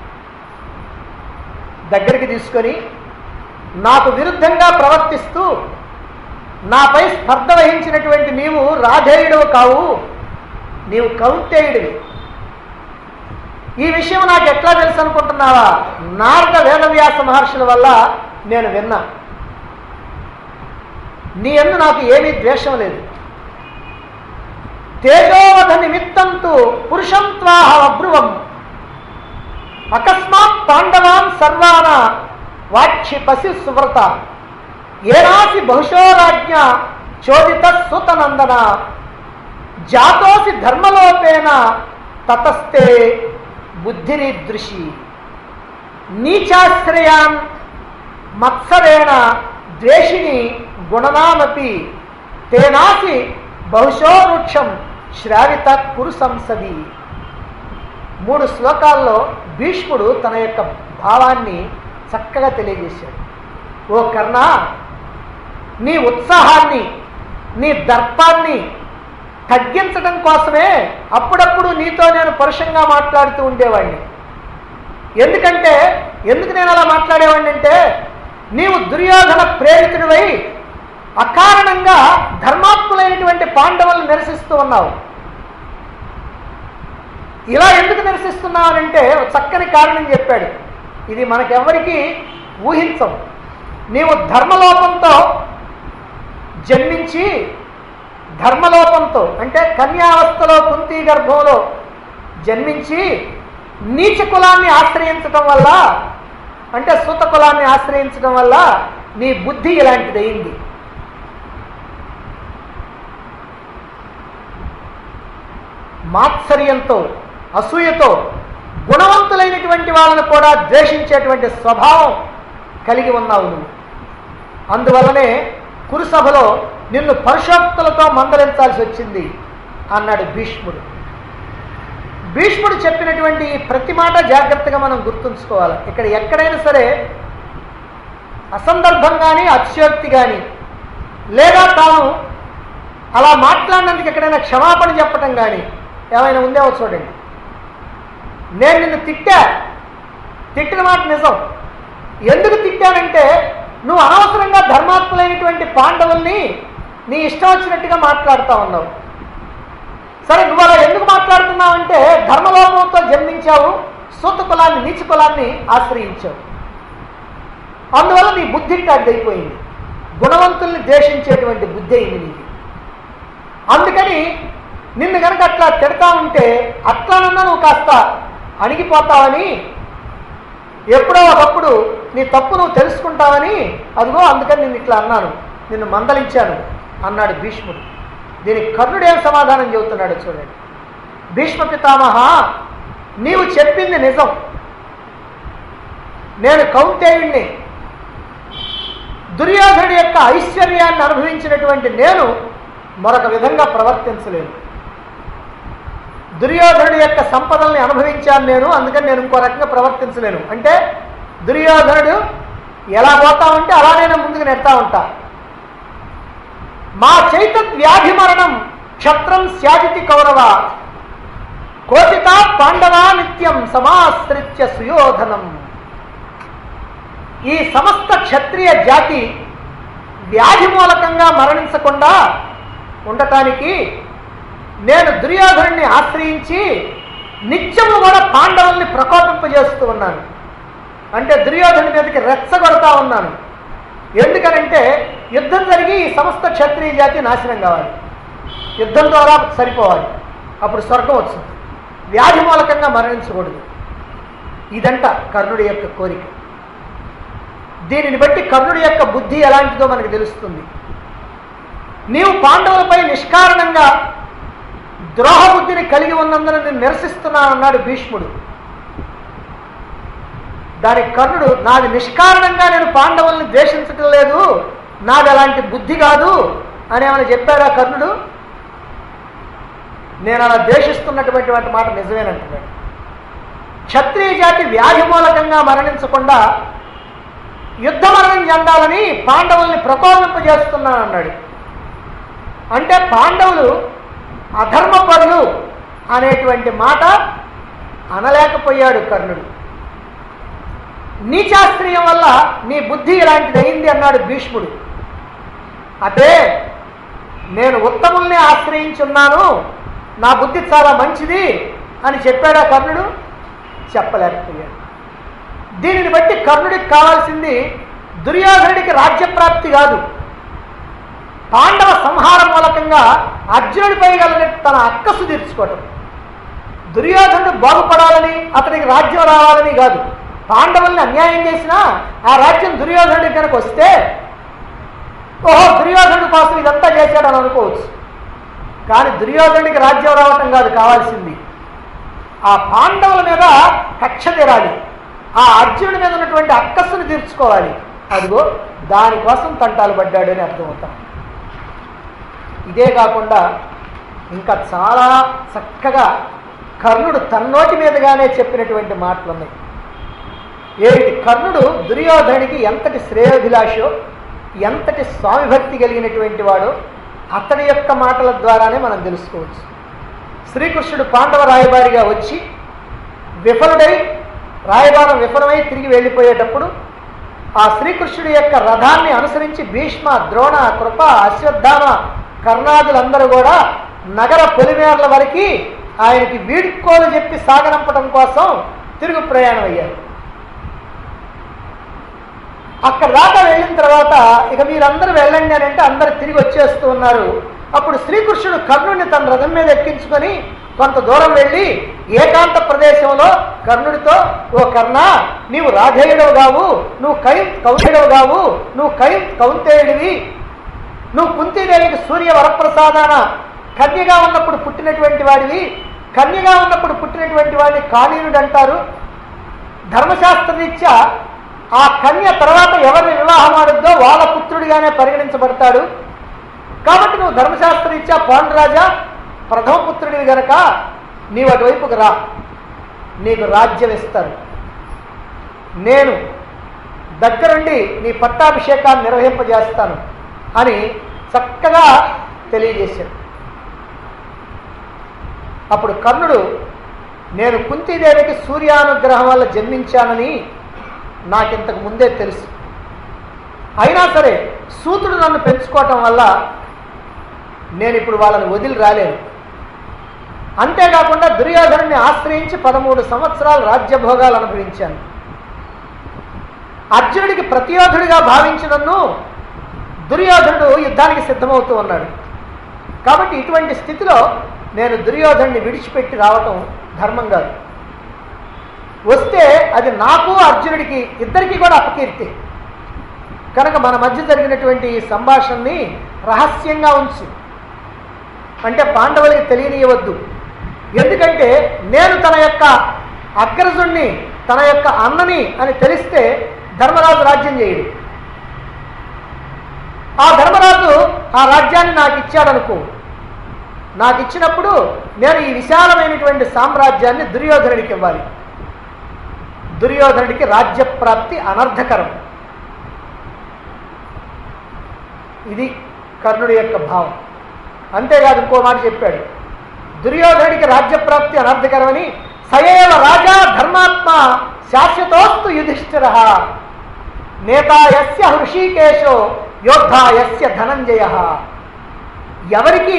దగ్గరికి తీసుకొని నాకు విరుద్ధంగా ప్రవర్తిస్తూ నాపై స్పర్ధ వహించినటువంటి నీవు రాధేయుడవు కావు నీవు కౌంతేయుడివి ఈ విషయం నాకు ఎట్లా తెలుసు అనుకుంటున్నావా నారద వేదవ్యాస మహర్షుల వల్ల నేను విన్నా నీ ఎందు నాకు ఏమీ ద్వేషం లేదు తేజోవధ నిమిత్తంతు పురుషం త్వాహ అబ్రువం అకస్మాత్ పాండవాన్ సర్వాన వాక్షి పసి సువ్రత ఏనాసి బహుశోరాజ్ఞ చోదిత సుతనందన జాతోసి ధర్మలోపేన తతస్తే బుద్ధిరీదృశి నీచాశ్రయాన్ మత్సరేణ ద్వేషిణి గుణనామపి తేనాసి బహుశో వృక్షం శ్రావిత కురు సంసది మూడు శ్లోకాల్లో భీష్ముడు తన యొక్క భావాన్ని చక్కగా తెలియజేశాడు ఓ కర్ణ నీ ఉత్సాహాన్ని నీ దర్పాన్ని తగ్గించడం కోసమే అప్పుడప్పుడు నీతో నేను పరుషంగా మాట్లాడుతూ ఉండేవాడిని ఎందుకంటే ఎందుకు నేను అలా మాట్లాడేవాడిని అంటే నీవు దుర్యోధన ప్రేరితుడివై అకారణంగా ధర్మాత్ములైనటువంటి పాండవులను నిరసిస్తూ ఉన్నావు ఇలా ఎందుకు నిరసిస్తున్నావనంటే ఒక చక్కని కారణం చెప్పాడు ఇది మనకెవ్వరికీ ఊహించం నీవు ధర్మలోపంతో జన్మించి ధర్మలోపంతో అంటే కన్యావస్థలో కుంతి గర్భంలో జన్మించి నీచ కులాన్ని ఆశ్రయించటం వల్ల అంటే సూత కులాన్ని ఆశ్రయించడం వల్ల నీ బుద్ధి ఇలాంటిది అయింది మాత్సర్యంతో అసూయతో గుణవంతులైనటువంటి వాళ్ళను కూడా ద్వేషించేటువంటి స్వభావం కలిగి ఉన్నావు నువ్వు అందువల్లనే కురుసభలో నిన్ను పరుషోక్తులతో మందలించాల్సి వచ్చింది అన్నాడు భీష్ముడు భీష్ముడు చెప్పినటువంటి ఈ ప్రతి మాట జాగ్రత్తగా మనం గుర్తుంచుకోవాలి ఇక్కడ ఎక్కడైనా సరే అసందర్భం కానీ అతిశయోక్తి కానీ లేదా తాను అలా మాట్లాడినందుకు ఎక్కడైనా క్షమాపణ చెప్పటం కానీ ఏమైనా ఉందేమో చూడండి నేను నిన్ను తిట్టా తిట్టిన మాట నిజం ఎందుకు తిట్టానంటే నువ్వు అనవసరంగా ధర్మాత్ములైనటువంటి పాండవుల్ని నీ ఇష్టం వచ్చినట్టుగా మాట్లాడుతూ ఉన్నావు సరే నువ్వు అలా ఎందుకు మాట్లాడుతున్నావు అంటే ధర్మలోపంతో జన్మించావు సూత కులాన్ని నీచ కులాన్ని ఆశ్రయించావు అందువల్ల నీ బుద్ధి అడ్డైపోయింది గుణవంతుల్ని ద్వేషించేటువంటి బుద్ధి అయింది నీది అందుకని నిన్ను కనుక అట్లా తిడతా ఉంటే అట్లానన్నా నువ్వు కాస్త అణిగిపోతావని ఎప్పుడో ఒకప్పుడు నీ తప్పు నువ్వు తెలుసుకుంటావని అదిగో అందుకని నిన్ను ఇట్లా అన్నాను నిన్ను మందలించాను అన్నాడు భీష్ముడు దీనికి కర్ణుడు ఏం సమాధానం చెబుతున్నాడు చూడండి భీష్మ పితామహ నీవు చెప్పింది నిజం నేను కౌంతేయుణ్ణి దుర్యోధనుడి యొక్క ఐశ్వర్యాన్ని అనుభవించినటువంటి నేను మరొక విధంగా ప్రవర్తించలేను దుర్యోధనుడి యొక్క సంపదల్ని అనుభవించాను నేను అందుకని నేను ఇంకో రకంగా ప్రవర్తించలేను అంటే దుర్యోధనుడు ఎలా పోతా ఉంటే అలా నేను ముందుకు నెడతా ఉంటా మా చైతత్ వ్యాధి మరణం క్షత్రం స్యాదితి కౌరవ కోటిత పాండవా నిత్యం సమాశ్రిత్య సుయోధనం ఈ సమస్త క్షత్రియ జాతి వ్యాధి మూలకంగా మరణించకుండా ఉండటానికి నేను దుర్యోధనుడిని ఆశ్రయించి నిత్యము కూడా పాండవుల్ని ప్రకోపింపజేస్తూ ఉన్నాను అంటే దుర్యోధను మీదకి రెచ్చగొడతా ఉన్నాను ఎందుకనంటే యుద్ధం జరిగి ఈ సమస్త క్షత్రియ జాతి నాశనం కావాలి యుద్ధం ద్వారా సరిపోవాలి అప్పుడు స్వర్గం వస్తుంది వ్యాధి మూలకంగా మరణించకూడదు ఇదంట కర్ణుడి యొక్క కోరిక దీనిని బట్టి కర్ణుడి యొక్క బుద్ధి ఎలాంటిదో మనకు తెలుస్తుంది నీవు పాండవులపై నిష్కారణంగా ద్రోహ బుద్ధిని కలిగి ఉన్నందున నేను నిరసిస్తున్నానన్నాడు భీష్ముడు దానికి కర్ణుడు నాది నిష్కారణంగా నేను పాండవుల్ని ద్వేషించటం లేదు నాది అలాంటి బుద్ధి కాదు అని ఏమైనా చెప్పాడా కర్ణుడు నేను అలా ద్వేషిస్తున్నటువంటి వాటి మాట నిజమేనంటున్నాడు క్షత్రియ జాతి వ్యాధి మూలకంగా మరణించకుండా యుద్ధ మరణం చెందాలని పాండవుల్ని ప్రకోపింపజేస్తున్నానన్నాడు అంటే పాండవులు అధర్మపరులు అనేటువంటి మాట అనలేకపోయాడు కర్ణుడు నీచాస్త్రీయం వల్ల నీ బుద్ధి ఇలాంటిది అయింది అన్నాడు భీష్ముడు అదే నేను ఉత్తముల్ని ఆశ్రయించున్నాను నా బుద్ధి చాలా మంచిది అని చెప్పాడా కర్ణుడు చెప్పలేకపోయాడు దీనిని బట్టి కర్ణుడికి కావాల్సింది దుర్యోధనుడికి రాజ్యప్రాప్తి కాదు పాండవ సంహార మూలకంగా అర్జునుడిపై గల తన అక్కసు తీర్చుకోవటం దుర్యోధనుడు బాగుపడాలని అతనికి రాజ్యం రావాలని కాదు పాండవుల్ని అన్యాయం చేసినా ఆ రాజ్యం దుర్యోధనుడికి కనుక వస్తే ఓహో దుర్యోధనుడి కోసం ఇదంతా చేశాడని అనుకోవచ్చు కానీ దుర్యోధనుడికి రాజ్యం రావటం కాదు కావాల్సింది ఆ పాండవుల మీద కక్ష తీరాలి ఆ అర్జునుడి మీద ఉన్నటువంటి అక్కస్సును తీర్చుకోవాలి అదిగో దానికోసం తంటాలు పడ్డాడు అని అర్థమవుతాం ఇదే కాకుండా ఇంకా చాలా చక్కగా కర్ణుడు తన్నోటి మీదుగానే చెప్పినటువంటి మాటలు ఉన్నాయి ఏమిటి కర్ణుడు దుర్యోధనుడికి ఎంతటి శ్రేయోభిలాషో ఎంతటి స్వామిభక్తి కలిగినటువంటి వాడో అతడి యొక్క మాటల ద్వారానే మనం తెలుసుకోవచ్చు శ్రీకృష్ణుడు పాండవ రాయబారిగా వచ్చి విఫలుడై రాయబారం విఫలమై తిరిగి వెళ్ళిపోయేటప్పుడు ఆ శ్రీకృష్ణుడి యొక్క రథాన్ని అనుసరించి భీష్మ ద్రోణ కృప అశ్వత్థామ కర్ణాదులందరూ కూడా నగర పొలిమేరల వరకు ఆయనకి వీడ్కోలు చెప్పి సాగనంపడం కోసం తిరుగు ప్రయాణం అయ్యారు అక్కడ దాకా వెళ్ళిన తర్వాత ఇక మీరందరూ వెళ్ళండి అని అంటే అందరు తిరిగి వచ్చేస్తూ ఉన్నారు అప్పుడు శ్రీకృష్ణుడు కర్ణుడిని తన రథం మీద ఎక్కించుకొని కొంత దూరం వెళ్ళి ఏకాంత ప్రదేశంలో కర్ణుడితో ఓ కర్ణ నీవు రాధేయుడవు కావు నువ్వు కై కౌశేయుడవు కావు నువ్వు కై కౌంతేయుడివి నువ్వు కుంతీదేవికి సూర్య వరప్రసాదాన కన్యగా ఉన్నప్పుడు పుట్టినటువంటి వాడివి కన్యగా ఉన్నప్పుడు పుట్టినటువంటి వాడిని కాళీనుడు అంటారు ధర్మశాస్త్రరీత్యా ఆ కన్య తర్వాత ఎవరిని వివాహం ఆడుద్దో వాళ్ళ పుత్రుడిగానే పరిగణించబడతాడు కాబట్టి నువ్వు ధర్మశాస్త్రరీత్యా పాండురాజా ప్రథమ పుత్రుడివి గనక నీవు అటువైపుకు రా నీకు రాజ్యం ఇస్తారు నేను దగ్గరుండి నీ పట్టాభిషేకాన్ని నిర్వహింపజేస్తాను అని చక్కగా తెలియజేశాడు అప్పుడు కర్ణుడు నేను కుంతీదేవికి సూర్యానుగ్రహం వల్ల జన్మించానని నాకింతకు ముందే తెలుసు అయినా సరే సూతుడు నన్ను పెంచుకోవటం వల్ల నేను ఇప్పుడు వాళ్ళని వదిలి రాలేను అంతేకాకుండా దుర్యోధనుని ఆశ్రయించి పదమూడు సంవత్సరాలు రాజ్యభోగాలు అనుభవించాను అర్జునుడికి ప్రతియోధుడిగా భావించి నన్ను దుర్యోధనుడు యుద్ధానికి సిద్ధమవుతూ ఉన్నాడు కాబట్టి ఇటువంటి స్థితిలో నేను దుర్యోధనుని విడిచిపెట్టి రావటం ధర్మం కాదు వస్తే అది నాకు అర్జునుడికి ఇద్దరికీ కూడా అపకీర్తి కనుక మన మధ్య జరిగినటువంటి ఈ సంభాషణని రహస్యంగా ఉంచు అంటే పాండవులకి తెలియనియవద్దు ఎందుకంటే నేను తన యొక్క అగ్రజుణ్ణి తన యొక్క అన్నని అని తెలిస్తే ధర్మరాజు రాజ్యం చేయడు ఆ ధర్మరాజు ఆ రాజ్యాన్ని నాకు ఇచ్చాడనుకో నాకు ఇచ్చినప్పుడు నేను ఈ విశాలమైనటువంటి సామ్రాజ్యాన్ని దుర్యోధనుడికి ఇవ్వాలి దుర్యోధనుడికి రాజ్యప్రాప్తి అనర్థకరం ఇది కర్ణుడి యొక్క భావం అంతేకాదు ఇంకో మాట చెప్పాడు దుర్యోధనుడికి రాజ్యప్రాప్తి అనర్థకరమని సయేవ రాజా ధర్మాత్మ శాశ్వతోస్తు యుధిష్ఠిర నేతా యస్య హృషికేశో యోద్ధా యస్య ధనంజయ ఎవరికి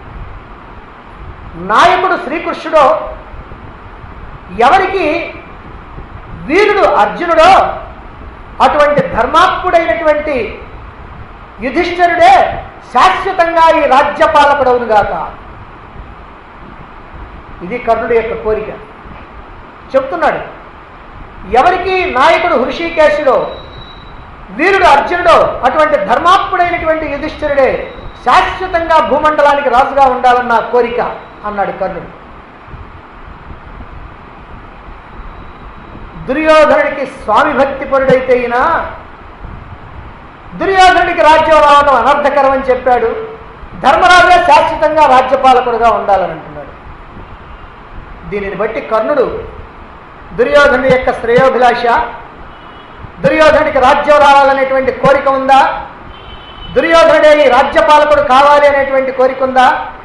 నాయకుడు శ్రీకృష్ణుడో ఎవరికి వీరుడు అర్జునుడో అటువంటి ధర్మాత్ముడైనటువంటి యుధిష్ఠరుడే శాశ్వతంగా ఈ రాజ్యపాలకుడవునుగాక ఇది కర్ణుడి యొక్క కోరిక చెప్తున్నాడు ఎవరికి నాయకుడు హృషికేశుడో అర్జునుడు అటువంటి ధర్మాత్ముడైనటువంటి యుధిష్ఠిరుడే శాశ్వతంగా భూమండలానికి రాజుగా ఉండాలన్న కోరిక అన్నాడు కర్ణుడు దుర్యోధనుడికి స్వామి భక్తి పరుడైతే అయినా దుర్యోధనుడికి రాజ్యం రావడం అనర్థకరం అని చెప్పాడు ధర్మరాజే శాశ్వతంగా రాజ్యపాలకుడుగా ఉండాలని అంటున్నాడు దీనిని బట్టి కర్ణుడు దుర్యోధనుడి యొక్క శ్రేయోభిలాష దుర్యోధనుడికి రాజ్యం రావాలనేటువంటి కోరిక ఉందా దుర్యోధనుడే ఈ రాజ్యపాలకుడు కావాలి అనేటువంటి కోరిక ఉందా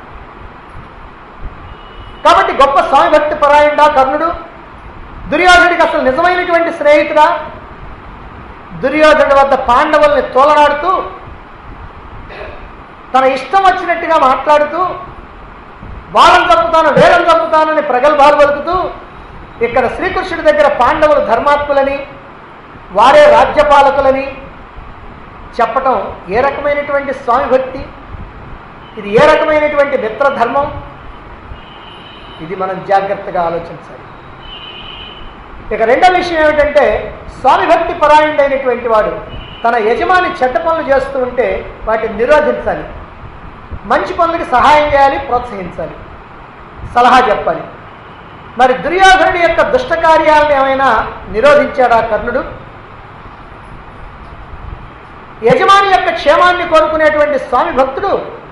కాబట్టి గొప్ప స్వామి భక్తి పరాయణుడా కర్ణుడు దుర్యోధనుడికి అసలు నిజమైనటువంటి స్నేహితుడా దుర్యోధనుడి వద్ద పాండవుల్ని తోలనాడుతూ తన ఇష్టం వచ్చినట్టుగా మాట్లాడుతూ వాళ్ళని చంపుతాను వేలను చంపుతానని ప్రగల్భాలు పలుకుతూ ఇక్కడ శ్రీకృష్ణుడి దగ్గర పాండవులు ధర్మాత్ములని వారే రాజ్యపాలకులని చెప్పటం ఏ రకమైనటువంటి స్వామి భక్తి ఇది ఏ రకమైనటువంటి మిత్రధర్మం ఇది మనం జాగ్రత్తగా ఆలోచించాలి ఇక రెండో విషయం ఏమిటంటే స్వామి భక్తి పరాయణుడైనటువంటి వాడు తన యజమాని చెడ్డ పనులు చేస్తూ ఉంటే వాటిని నిరోధించాలి మంచి పనులకి సహాయం చేయాలి ప్రోత్సహించాలి సలహా చెప్పాలి మరి దుర్యోధనుడి యొక్క దుష్ట కార్యాలను ఏమైనా నిరోధించాడా కర్ణుడు యజమాని యొక్క క్షేమాన్ని కోరుకునేటువంటి స్వామి భక్తుడు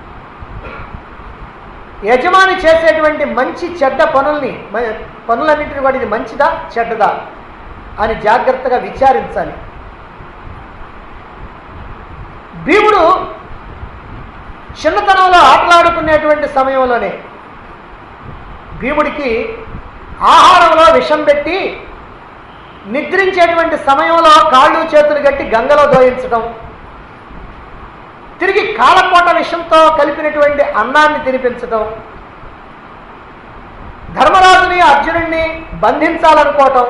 యజమాని చేసేటువంటి మంచి చెడ్డ పనుల్ని మ- పనులన్నింటిని కూడా ఇది మంచిదా చెడ్డదా అని జాగ్రత్తగా విచారించాలి భీముడు చిన్నతనంలో ఆటలాడుకునేటువంటి సమయంలోనే భీముడికి ఆహారంలో విషం పెట్టి నిద్రించేటువంటి సమయంలో కాళ్ళు చేతులు గట్టి గంగలో దోయించడం తిరిగి కాలకోట విషంతో కలిపినటువంటి అన్నాన్ని తినిపించడం ధర్మరాజుని అర్జునుడిని బంధించాలనుకోవటం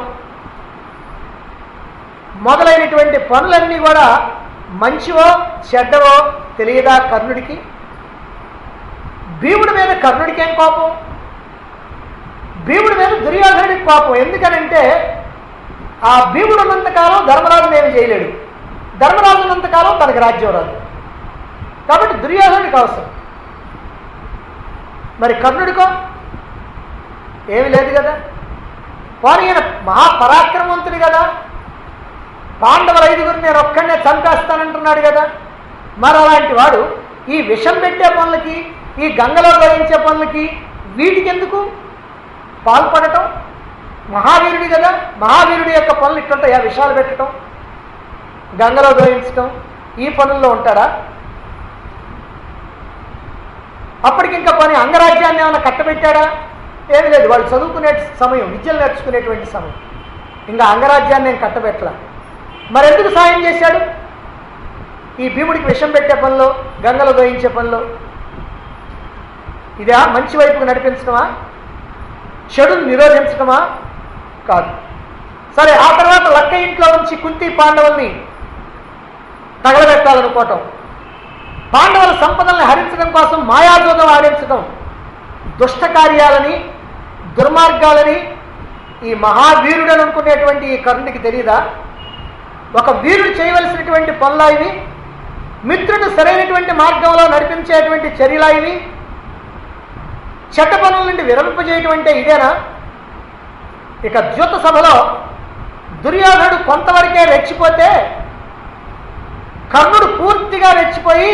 మొదలైనటువంటి పనులన్నీ కూడా మంచివో చెడ్డవో తెలియదా కర్ణుడికి భీముడి మీద కర్ణుడికి ఏం కోపం భీముడి మీద దుర్యోధనుడికి కోపం ఎందుకనంటే ఆ భీముడు ఉన్నంతకాలం ధర్మరాజుని ఏమి చేయలేడు ధర్మరాజు ఉన్నంతకాలం తనకి రాజ్యం రాదు కాబట్టి దుర్యోధనుడికి అవసరం మరి కర్ణుడికో ఏమి లేదు కదా పోనీ ఈయన మహాపరాక్రమవంతుడు కదా పాండవుల ఐదుగురు నేను ఒక్కడనే చంపేస్తానంటున్నాడు కదా మరి అలాంటి వాడు ఈ విషం పెట్టే పనులకి ఈ గంగలో గ్రహించే పనులకి వీటికి ఎందుకు పాల్పడటం మహావీరుడి కదా మహావీరుడి యొక్క పనులు ఇట్లుంటాయి ఆ విషాలు పెట్టడం గంగలో గ్రహించటం ఈ పనుల్లో ఉంటాడా అప్పటికి ఇంకా పని అంగరాజ్యాన్ని ఏమైనా కట్టబెట్టాడా ఏమి లేదు వాళ్ళు చదువుకునే సమయం విద్యలు నేర్చుకునేటువంటి సమయం ఇంకా అంగరాజ్యాన్ని నేను కట్టబెట్టలా మరెందుకు సాయం చేశాడు ఈ భీముడికి విషం పెట్టే పనిలో గంగలో దోయించే పనిలో ఇదా మంచి వైపుకు నడిపించడమా చెడును నిరోధించడమా కాదు సరే ఆ తర్వాత లక్క ఇంట్లో ఉంచి కుంతి పాండవుల్ని తగలబెట్టాలనుకోవటం పాండవుల సంపదల్ని హరించడం కోసం మాయాజోగం ఆడించడం దుష్ట కార్యాలని దుర్మార్గాలని ఈ మహావీరుడు అని అనుకునేటువంటి ఈ కర్ణుడికి తెలియదా ఒక వీరుడు చేయవలసినటువంటి పనులా ఇవి మిత్రుడు సరైనటువంటి మార్గంలో నడిపించేటువంటి చర్యలా ఇవి చెడ్డ పనుల నుండి విరమింపజేయటువంటి ఇదేనా ఇక ద్యూత సభలో దుర్యోధనుడు కొంతవరకే రెచ్చిపోతే కర్ణుడు పూర్తిగా రెచ్చిపోయి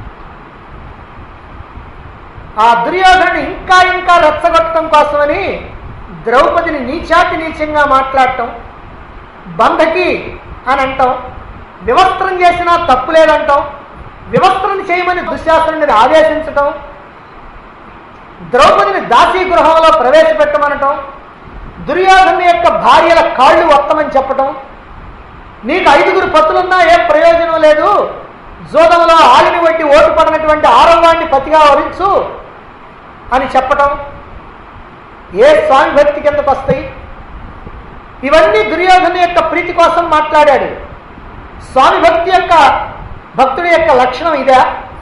ఆ దుర్యోధనుడు ఇంకా ఇంకా రెచ్చగొట్టడం కోసమని ద్రౌపదిని నీచాతి నీచంగా మాట్లాడటం బంధకి అని అంటాం వివస్త్రం చేసినా తప్పు లేదంటాం వివస్త్రం చేయమని దుశ్శాసనుడిని ఆదేశించటం ద్రౌపదిని దాసీ గృహంలో ప్రవేశపెట్టమనటం దుర్యోధను యొక్క భార్యల కాళ్ళు వత్తమని చెప్పటం నీకు ఐదుగురు పతులున్నా ఏం ప్రయోజనం లేదు జోదంలో ఆలిని వడ్డి ఓటు పడినటువంటి ఆరవాణ్ణి పతిగా వరించు అని చెప్పటం ఏ స్వామి భక్తి కిందకు వస్తాయి ఇవన్నీ దుర్యోధను యొక్క ప్రీతి కోసం మాట్లాడాడు స్వామి భక్తి యొక్క భక్తుడి యొక్క లక్షణం ఇదా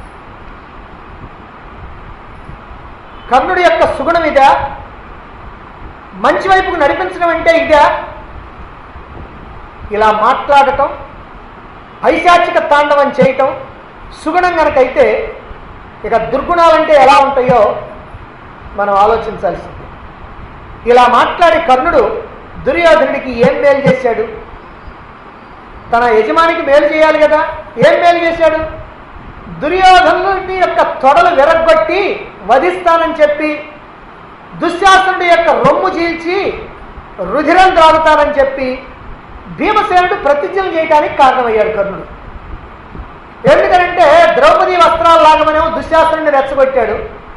కర్ణుడి యొక్క సుగుణం ఇదా మంచి వైపుకు నడిపించడం అంటే ఇదా ఇలా మాట్లాడటం పైశాచిక తాండవం చేయటం సుగుణం గనకైతే ఇక దుర్గుణాలంటే ఎలా ఉంటాయో మనం ఆలోచించాల్సింది ఇలా మాట్లాడి కర్ణుడు దుర్యోధనుడికి ఏం మేలు చేశాడు తన యజమానికి మేలు చేయాలి కదా ఏం మేలు చేశాడు దుర్యోధనుడి యొక్క తొడలు విరగ్గొట్టి వధిస్తానని చెప్పి దుశ్శాసనుడి యొక్క రొమ్ము చీల్చి రుధిరం త్రాగుతానని చెప్పి భీమసేనుడు ప్రతిజ్ఞలు చేయడానికి కారణమయ్యాడు కర్ణుడు ఎందుకనంటే ద్రౌపది వస్త్రాలు లాగమనేమో దుశ్శాసనుడిని రెచ్చగొట్టాడు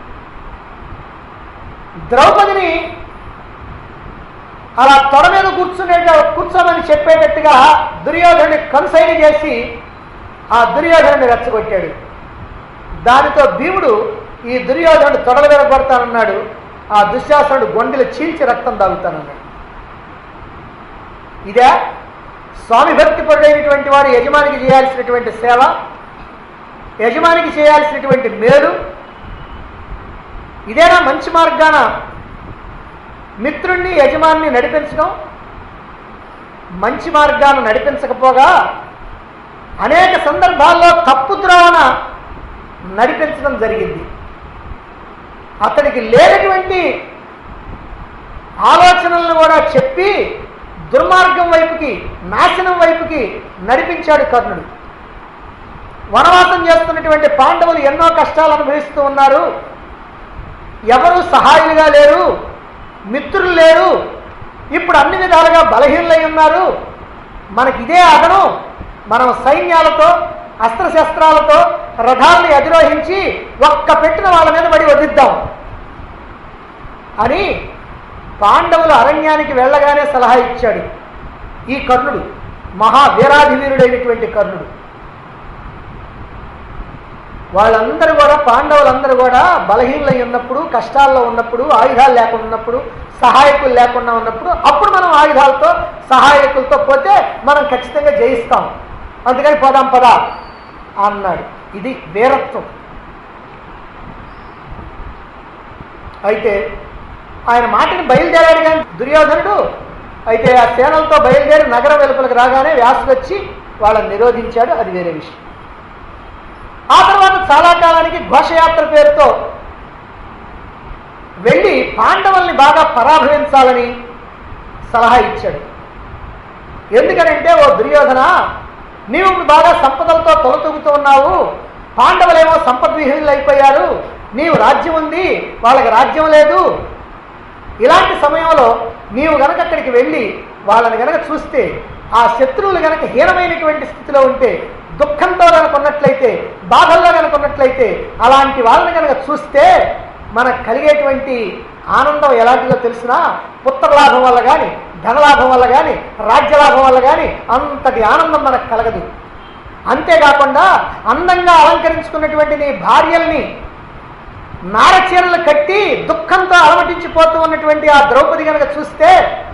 ద్రౌపదిని అలా తొడ మీద కూర్చునే కూర్చోమని చెప్పేటట్టుగా దుర్యోధనుడి కన్సైన చేసి ఆ దుర్యోధనుడిని రెచ్చగొట్టాడు దానితో భీముడు ఈ దుర్యోధనుడు తొడల మీద కొడతానన్నాడు ఆ దుశ్శాసనుడు గొండెలు చీల్చి రక్తం తాగుతానన్నాడు ఇదే స్వామి భక్తి పరుడైనటువంటి వారు యజమానికి చేయాల్సినటువంటి సేవ యజమానికి చేయాల్సినటువంటి మేలు ఇదేనా మంచి మార్గాన మిత్రుణ్ణి యజమాన్ని నడిపించడం మంచి మార్గాన్ని నడిపించకపోగా అనేక సందర్భాల్లో తప్పు ద్రోవణ నడిపించడం జరిగింది అతడికి లేనటువంటి ఆలోచనలను కూడా చెప్పి దుర్మార్గం వైపుకి నాశనం వైపుకి నడిపించాడు కర్ణుడు వనవాసం చేస్తున్నటువంటి పాండవులు ఎన్నో కష్టాలు అనుభవిస్తూ ఉన్నారు ఎవరు సహాయులుగా లేరు మిత్రులు లేరు ఇప్పుడు అన్ని విధాలుగా బలహీనలై ఉన్నారు మనకి ఇదే అదనం మనం సైన్యాలతో అస్త్రశస్త్రాలతో రథాల్ని అధిరోహించి ఒక్క పెట్టిన వాళ్ళ మీద పడి వదిద్దాం అని పాండవులు అరణ్యానికి వెళ్ళగానే సలహా ఇచ్చాడు ఈ కర్ణుడు మహావీరాధివీరుడైనటువంటి కర్ణుడు వాళ్ళందరూ కూడా పాండవులందరూ కూడా బలహీనలై ఉన్నప్పుడు కష్టాల్లో ఉన్నప్పుడు ఆయుధాలు లేకుండా ఉన్నప్పుడు సహాయకులు లేకుండా ఉన్నప్పుడు అప్పుడు మనం ఆయుధాలతో సహాయకులతో పోతే మనం ఖచ్చితంగా జయిస్తాం అందుకని పోదాం పదా అన్నాడు ఇది వీరత్వం అయితే ఆయన మాటని బయలుదేరాడు కానీ దుర్యోధనుడు అయితే ఆ సేనలతో బయలుదేరి నగరం వెలుపలకు రాగానే వ్యాసుడు వచ్చి వాళ్ళని నిరోధించాడు అది వేరే విషయం ఆ తర్వాత చాలా కాలానికి ఘోషయాత్ర పేరుతో వెళ్ళి పాండవుల్ని బాగా పరాభవించాలని సలహా ఇచ్చాడు ఎందుకనంటే ఓ దుర్యోధన నీవు ఇప్పుడు బాగా సంపదలతో తొలతూగుతూ ఉన్నావు పాండవులేమో సంపద్విహీనులు అయిపోయారు నీవు రాజ్యం ఉంది వాళ్ళకి రాజ్యం లేదు ఇలాంటి సమయంలో నీవు గనక అక్కడికి వెళ్ళి వాళ్ళని గనక చూస్తే ఆ శత్రువులు గనక హీనమైనటువంటి స్థితిలో ఉంటే దుఃఖంతో కనుక ఉన్నట్లయితే బాధల్లో కనుక ఉన్నట్లయితే అలాంటి వాళ్ళని కనుక చూస్తే మనకు కలిగేటువంటి ఆనందం ఎలాంటిదో తెలిసినా పుత్రలాభం వల్ల కానీ ధనలాభం వల్ల కానీ రాజ్యలాభం వల్ల కానీ అంతటి ఆనందం మనకు కలగదు అంతేకాకుండా అందంగా అలంకరించుకున్నటువంటి నీ భార్యల్ని నారచీరలు కట్టి దుఃఖంతో అలమటించిపోతూ ఉన్నటువంటి ఆ ద్రౌపది కనుక చూస్తే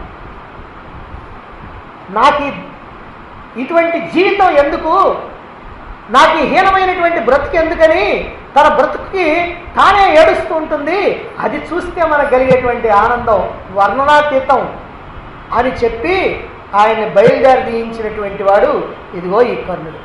నాకు ఈ- ఇటువంటి జీవితం ఎందుకు నాకు ఈ హీనమైనటువంటి బ్రతుకు ఎందుకని తన బ్రతుకుకి తానే ఏడుస్తూ ఉంటుంది అది చూస్తే మనకు కలిగేటువంటి ఆనందం వర్ణనాతీతం అని చెప్పి ఆయన్ని బయలుదేరి దీయించినటువంటి వాడు ఇదిగో ఈ కర్ణుడు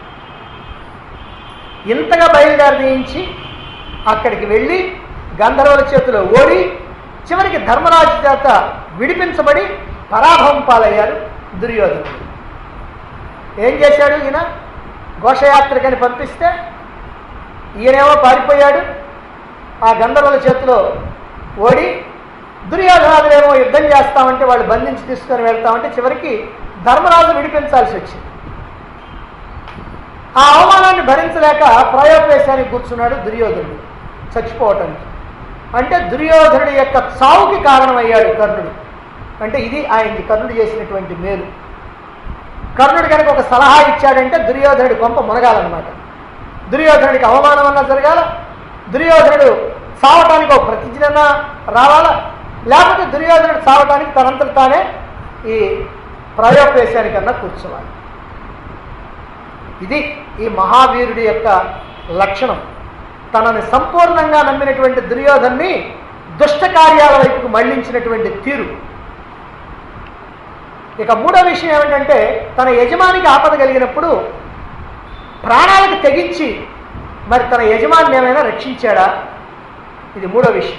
ఇంతగా బయలుదేరి దీయించి అక్కడికి వెళ్ళి గంధర్వుల చేతిలో ఓడి చివరికి ధర్మరాజు చేత విడిపించబడి పరాభవం పాలయ్యారు దుర్యోధనుడు ఏం చేశాడు ఈయన ఘోషయాత్రకని పంపిస్తే ఈయనేమో పారిపోయాడు ఆ గంధర్వుల చేతిలో ఓడి దుర్యోధనాదులేమో యుద్ధం చేస్తామంటే వాళ్ళు బంధించి తీసుకొని వెళ్తామంటే చివరికి ధర్మరాజు విడిపించాల్సి వచ్చింది ఆ అవమానాన్ని భరించలేక ప్రయోపేశానికి కూర్చున్నాడు దుర్యోధనుడు చచ్చిపోవటానికి అంటే దుర్యోధనుడి యొక్క చావుకి కారణమయ్యాడు కర్ణుడు అంటే ఇది ఆయనకి కర్ణుడు చేసినటువంటి మేలు కర్ణుడు కనుక ఒక సలహా ఇచ్చాడంటే దుర్యోధనుడి కొంప మునగాలన్నమాట దుర్యోధనుడికి అవమానం అన్నా జరగాల దుర్యోధనుడు చావటానికి ఒక ప్రతిజ్ఞ రావాలా లేకపోతే దుర్యోధనుడు చావటానికి తనంతట తానే ఈ ప్రయోపేశానికన్నా కూర్చోవాలి ఇది ఈ మహావీరుడి యొక్క లక్షణం తనని సంపూర్ణంగా నమ్మినటువంటి దుర్యోధన్ని దుష్ట కార్యాల వైపుకు మళ్లించినటువంటి తీరు ఇక మూడో విషయం ఏమిటంటే తన యజమానికి ఆపద కలిగినప్పుడు ప్రాణాలకు తెగించి మరి తన యజమాని ఏమైనా రక్షించాడా ఇది మూడో విషయం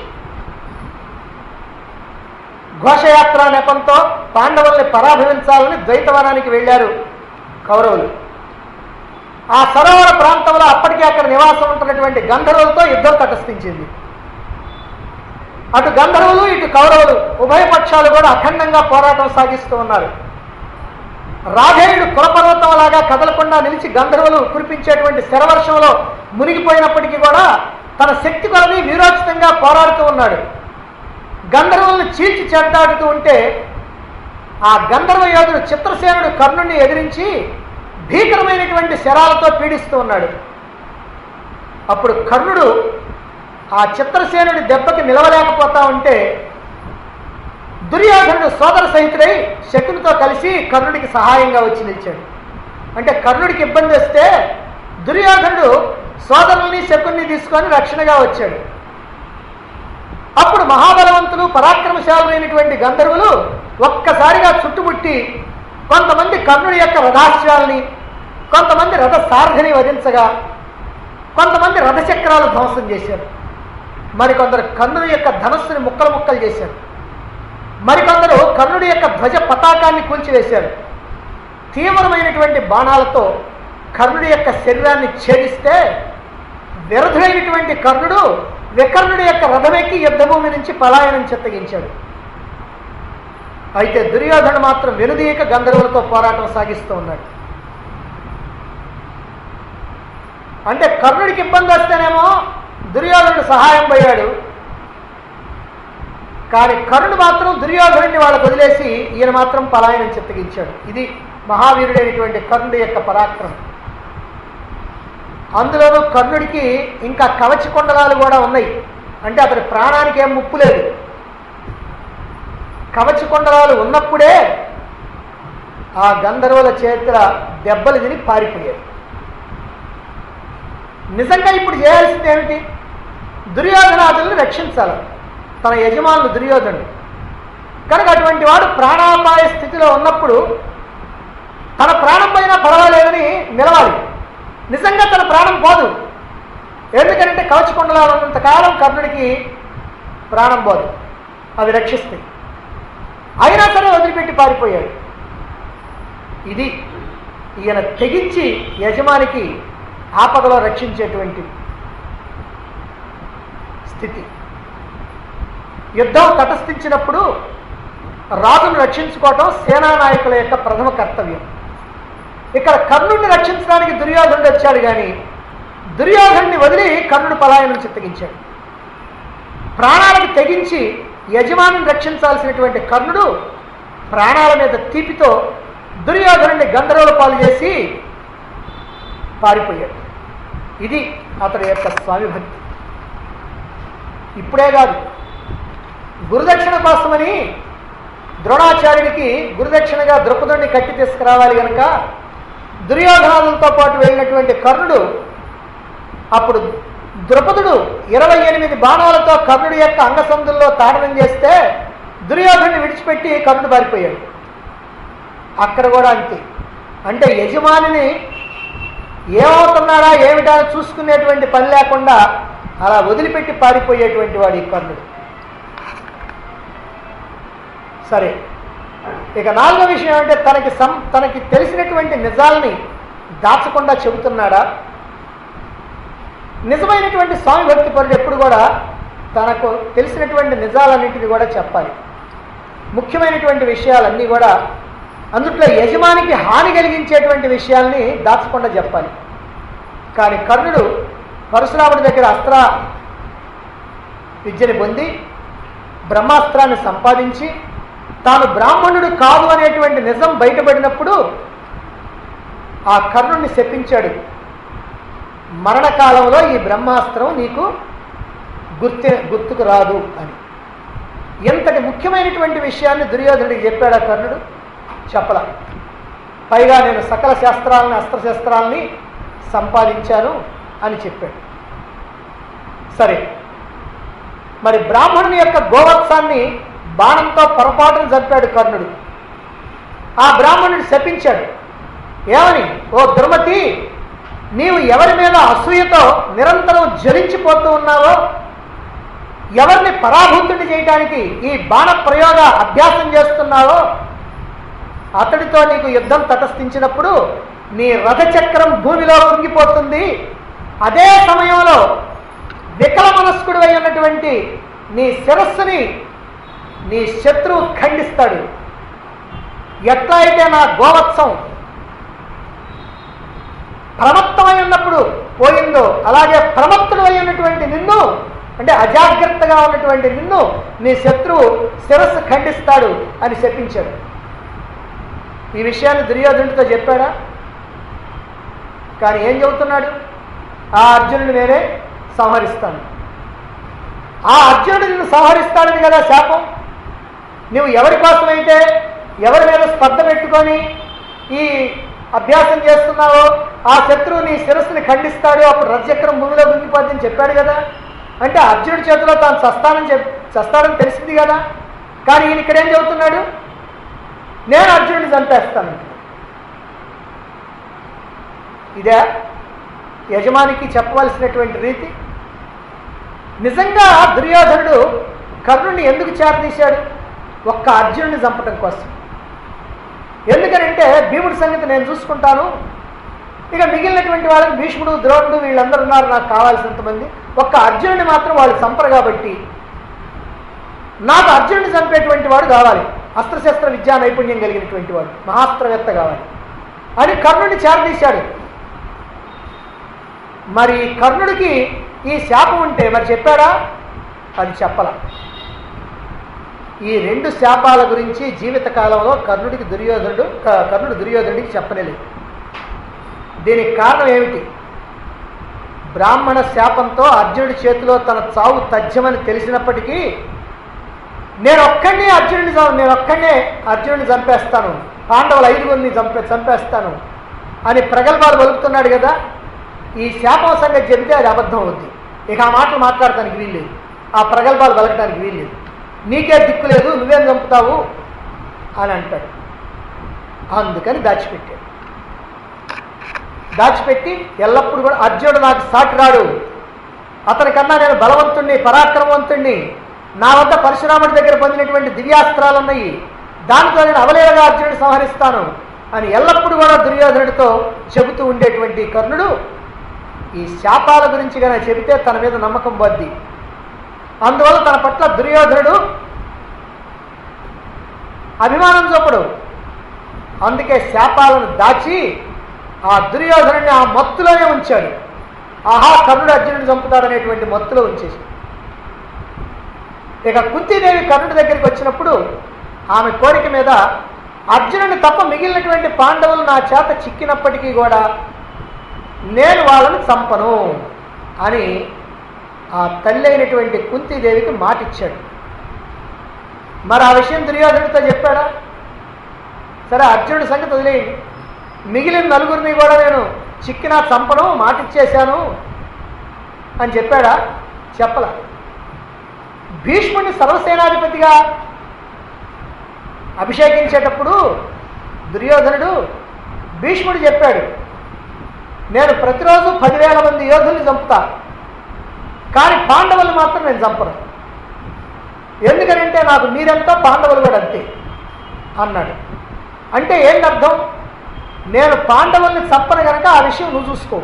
ఘోషయాత్ర నెపంతో పాండవుల్ని పరాభవించాలని ద్వైతవనానికి వెళ్ళారు కౌరవులు ఆ సరోవర ప్రాంతంలో అప్పటికే అక్కడ నివాసం ఉంటున్నటువంటి గంధర్వులతో యుద్ధం తటస్థించింది అటు గంధర్వులు ఇటు కౌరవులు ఉభయ పక్షాలు కూడా అఖండంగా పోరాటం సాగిస్తూ ఉన్నారు రాధేయుడు కులపర్వతం లాగా కదలకుండా నిలిచి గంధర్వులు కురిపించేటువంటి శరవర్షంలో మునిగిపోయినప్పటికీ కూడా తన శక్తి కొలది వీరోచితంగా పోరాడుతూ ఉన్నాడు గంధర్వులను చీల్చి చెడ్డాడుతూ ఉంటే ఆ గంధర్వ యోధుడు చిత్రసేనుడు కర్ణుడిని ఎదిరించి భీకరమైనటువంటి శరాలతో పీడిస్తూ ఉన్నాడు అప్పుడు కర్ణుడు ఆ చిత్రసేనుడి దెబ్బకి నిలవలేకపోతా ఉంటే దుర్యోధనుడు సోదర సహితుడై శకునితో కలిసి కర్ణుడికి సహాయంగా వచ్చి నిలిచాడు అంటే కర్ణుడికి ఇబ్బంది వస్తే దుర్యోధనుడు సోదరుల్ని శకుని తీసుకొని రక్షణగా వచ్చాడు అప్పుడు మహాబలవంతులు పరాక్రమశాలులైనటువంటి గంధర్వులు ఒక్కసారిగా చుట్టుముట్టి కొంతమంది కర్ణుడి యొక్క రథాశ్వాల్ని కొంతమంది రథ సారథిని వధించగా కొంతమంది రథచక్రాలు ధ్వంసం చేశారు మరికొందరు కర్ణుడి యొక్క ధనస్సుని ముక్కలు ముక్కలు చేశారు మరికొందరు కర్ణుడి యొక్క ధ్వజ పతాకాన్ని కూల్చివేశారు తీవ్రమైనటువంటి బాణాలతో కర్ణుడి యొక్క శరీరాన్ని ఛేదిస్తే విరధుడైనటువంటి కర్ణుడు వికర్ణుడి యొక్క రథమెక్కి యుద్ధభూమి నుంచి పలాయనం చిత్తగించాడు అయితే దుర్యోధనుడు మాత్రం వెనుదీయక గంధర్వులతో పోరాటం సాగిస్తూ ఉన్నాడు అంటే కర్ణుడికి ఇబ్బంది వస్తేనేమో దుర్యోధనుడు సహాయం పోయాడు కానీ కర్ణుడు మాత్రం దుర్యోధనుడిని వాళ్ళకు వదిలేసి ఈయన మాత్రం పలాయనం చిత్తగించాడు ఇది మహావీరుడైనటువంటి కర్ణుడి యొక్క పరాక్రమం అందులోనూ కర్ణుడికి ఇంకా కవచ కుండలాలు కూడా ఉన్నాయి అంటే అతని ప్రాణానికి ఏం ముప్పు లేదు కవచ కుండలాలు ఉన్నప్పుడే ఆ గంధర్వుల చేతుల దెబ్బలు తిని పారిపోయాడు నిజంగా ఇప్పుడు చేయాల్సింది ఏమిటి దుర్యోధనాదుల్ని రక్షించాలి తన యజమానులు దుర్యోధనుడు కనుక అటువంటి వాడు ప్రాణాపాయ స్థితిలో ఉన్నప్పుడు తన ప్రాణం పోయినా పర్వాలేదని నిలవాలి నిజంగా తన ప్రాణం పోదు ఎందుకంటే కవచకుండలాలు ఉన్నంత కాలం కర్ణుడికి ప్రాణం పోదు అవి రక్షిస్తాయి అయినా సరే వదిలిపెట్టి పారిపోయాడు ఇది ఈయన తెగించి యజమానికి ఆపదలో రక్షించేటువంటి స్థితి యుద్ధం తటస్థించినప్పుడు రాజును రక్షించుకోవటం సేనానాయకుల యొక్క ప్రథమ కర్తవ్యం ఇక్కడ కర్ణుడిని రక్షించడానికి దుర్యోధనుడు వచ్చాడు కానీ దుర్యోధనుడిని వదిలి కర్ణుడు పలాయనం చిత్తగించాడు ప్రాణాలకు తెగించి యజమానిని రక్షించాల్సినటువంటి కర్ణుడు ప్రాణాల మీద తీపితో దుర్యోధనుడిని గంధర్వుల పాలు చేసి పారిపోయాడు ఇది అతడి యొక్క స్వామి భక్తి ఇప్పుడే కాదు గురుదక్షిణ కోసమని ద్రోణాచార్యుడికి గురుదక్షిణగా ద్రౌపదుడిని కట్టి తీసుకురావాలి కనుక దుర్యోధనాదులతో పాటు వెళ్ళినటువంటి కర్ణుడు అప్పుడు ద్రుపదుడు ఇరవై ఎనిమిది బాణాలతో కర్ణుడి యొక్క అంగసందుల్లో తాడనం చేస్తే దుర్యోధనుని విడిచిపెట్టి కర్ణుడు పారిపోయాడు అక్కడ కూడా అంతే అంటే యజమానిని ఏమవుతున్నాడా ఏమిటా అని చూసుకునేటువంటి పని లేకుండా అలా వదిలిపెట్టి పారిపోయేటువంటి వాడు ఈ కర్ణుడు సరే ఇక నాలుగో విషయం అంటే తనకి సం తనకి తెలిసినటువంటి నిజాల్ని దాచకుండా చెబుతున్నాడా నిజమైనటువంటి స్వామి భక్తి పరుడు ఎప్పుడు కూడా తనకు తెలిసినటువంటి నిజాలన్నింటినీ కూడా చెప్పాలి ముఖ్యమైనటువంటి విషయాలన్నీ కూడా అందుట్లో యజమానికి హాని కలిగించేటువంటి విషయాల్ని దాచకుండా చెప్పాలి కానీ కర్ణుడు పరశురాముడి దగ్గర అస్త్ర విద్యని పొంది బ్రహ్మాస్త్రాన్ని సంపాదించి తాను బ్రాహ్మణుడు కాదు అనేటువంటి నిజం బయటపడినప్పుడు ఆ కర్ణుడిని శపించాడు మరణకాలంలో ఈ బ్రహ్మాస్త్రం నీకు గుర్తు గుర్తుకు రాదు అని ఎంతటి ముఖ్యమైనటువంటి విషయాన్ని దుర్యోధనుడికి చెప్పాడు ఆ కర్ణుడు చెప్పల పైగా నేను సకల శాస్త్రాలని అస్త్రశస్త్రాలని సంపాదించాను అని చెప్పాడు సరే మరి బ్రాహ్మణుని యొక్క గోవత్సాన్ని బాణంతో పొరపాటును చంపాడు కర్ణుడు ఆ బ్రాహ్మణుడు శపించాడు ఏమని ఓ దుర్మతి నీవు ఎవరి మీద అసూయతో నిరంతరం జ్వలించిపోతూ ఉన్నావో ఎవరిని పరాభూతుని చేయడానికి ఈ బాణ ప్రయోగ అభ్యాసం చేస్తున్నావో అతడితో నీకు యుద్ధం తటస్థించినప్పుడు నీ రథచక్రం భూమిలో కుంగిపోతుంది అదే సమయంలో వికల మనస్కుడు అయి ఉన్నటువంటి నీ శిరస్సుని నీ శత్రువు ఖండిస్తాడు ఎట్లా అయితే నా గోవత్సం ప్రమత్తమై ఉన్నప్పుడు పోయిందో అలాగే ప్రమత్తుడు అయి ఉన్నటువంటి నిన్ను అంటే అజాగ్రత్తగా ఉన్నటువంటి నిన్ను నీ శత్రువు శిరస్సు ఖండిస్తాడు అని చెప్పించాడు ఈ విషయాన్ని దుర్యోధనుడితో చెప్పాడా కానీ ఏం చెబుతున్నాడు ఆ అర్జునుడు నేనే సంహరిస్తాను ఆ అర్జునుడు నిన్ను సంహరిస్తాడని కదా శాపం నువ్వు ఎవరి కోసమైతే ఎవరి మీద స్పర్ధ పెట్టుకొని ఈ అభ్యాసం చేస్తున్నావో ఆ శత్రువు నీ శిరస్సుని ఖండిస్తాడు అప్పుడు రథచక్రం భూమిలో గుంగిపోద్దని చెప్పాడు కదా అంటే అర్జునుడి చేతిలో తాను చస్తానని చెప్ చస్తాడని తెలిసింది కదా కానీ ఈయన ఇక్కడేం చెబుతున్నాడు నేను అర్జునుడిని చంపేస్తాను ఇదే యజమానికి చెప్పవలసినటువంటి రీతి నిజంగా దుర్యోధనుడు కర్ణుడిని ఎందుకు చేరదీశాడు ఒక్క అర్జునుడిని చంపటం కోసం ఎందుకనంటే భీముడి సంగతి నేను చూసుకుంటాను ఇక మిగిలినటువంటి వాళ్ళకి భీష్ముడు ద్రోణుడు వీళ్ళందరూ ఉన్నారు నాకు కావాల్సినంత మంది ఒక్క అర్జునుడిని మాత్రం వాళ్ళు చంపరు కాబట్టి నాకు అర్జునుడిని చంపేటువంటి వాడు కావాలి అస్త్రశస్త్ర విద్యా నైపుణ్యం కలిగినటువంటి వాడు మహాస్త్రవేత్త కావాలి అని కర్ణుడిని చేరదీశాడు మరి కర్ణుడికి ఈ శాపం ఉంటే మరి చెప్పాడా అది చెప్పల ఈ రెండు శాపాల గురించి జీవితకాలంలో కర్ణుడికి దుర్యోధనుడు క- కర్ణుడు దుర్యోధనుడికి చెప్పలేదు దీనికి కారణం ఏమిటి బ్రాహ్మణ శాపంతో అర్జునుడి చేతిలో తన చావు తథ్యమని తెలిసినప్పటికీ నేను ఒక్కడిని అర్జునుడిని చం- నేను ఒక్కడినే అర్జునుడిని చంపేస్తాను పాండవులు ఐదుగురిని చంపే చంపేస్తాను అని ప్రగల్భాలు పలుకుతున్నాడు కదా ఈ శాపం సంగతి చెబితే అది అబద్ధం అవుద్ది ఇక ఆ మాటలు మాట్లాడటానికి వీల్లేదు ఆ ప్రగల్భాలు పలకడానికి వీల్లేదు నీకే దిక్కు లేదు నువ్వేం చంపుతావు అని అంటాడు అందుకని దాచిపెట్టాడు దాచిపెట్టి ఎల్లప్పుడూ కూడా అర్జునుడు నాకు సాటి రాడు అతనికన్నా నేను బలవంతుణ్ణి పరాక్రమవంతుణ్ణి నా వద్ద పరశురాముడి దగ్గర పొందినటువంటి దివ్యాస్త్రాలు ఉన్నాయి దాంతో నేను అవలేలుగా అర్జునుడిని సంహరిస్తాను అని ఎల్లప్పుడూ కూడా దుర్యోధనుడితో చెబుతూ ఉండేటువంటి కర్ణుడు ఈ శాపాల గురించి కనుక చెబితే తన మీద నమ్మకం పోద్ది అందువల్ల తన పట్ల దుర్యోధనుడు అభిమానం చూపడు అందుకే శాపాలను దాచి ఆ దుర్యోధనుడిని ఆ మత్తులోనే ఉంచాడు ఆహా కర్ణుడు అర్జునుడిని చంపుతాడనేటువంటి మత్తులో ఉంచేసి ఇక కుంతీదేవి కర్ణుడి దగ్గరికి వచ్చినప్పుడు ఆమె కోరిక మీద అర్జునుడిని తప్ప మిగిలినటువంటి పాండవులు నా చేత చిక్కినప్పటికీ కూడా నేను వాళ్ళని చంపను అని ఆ తల్లి అయినటువంటి కుంతీదేవికి మాట ఇచ్చాడు మరి ఆ విషయం దుర్యోధనుడితో చెప్పాడా సరే అర్జునుడి సంగతి వదిలేయండి మిగిలిన నలుగురిని కూడా నేను చిక్కినా చంపను మాట ఇచ్చేశాను అని చెప్పాడా చెప్పల భీష్ముడిని సర్వసేనాధిపతిగా అభిషేకించేటప్పుడు దుర్యోధనుడు భీష్ముడు చెప్పాడు నేను ప్రతిరోజు పదివేల మంది యోధుల్ని చంపుతా కానీ పాండవులు మాత్రం నేను చంపను ఎందుకనంటే నాకు మీరెంతో పాండవులు కూడా అంతే అన్నాడు అంటే ఏంటి అర్థం నేను పాండవుల్ని చంపను కనుక ఆ విషయం నువ్వు చూసుకో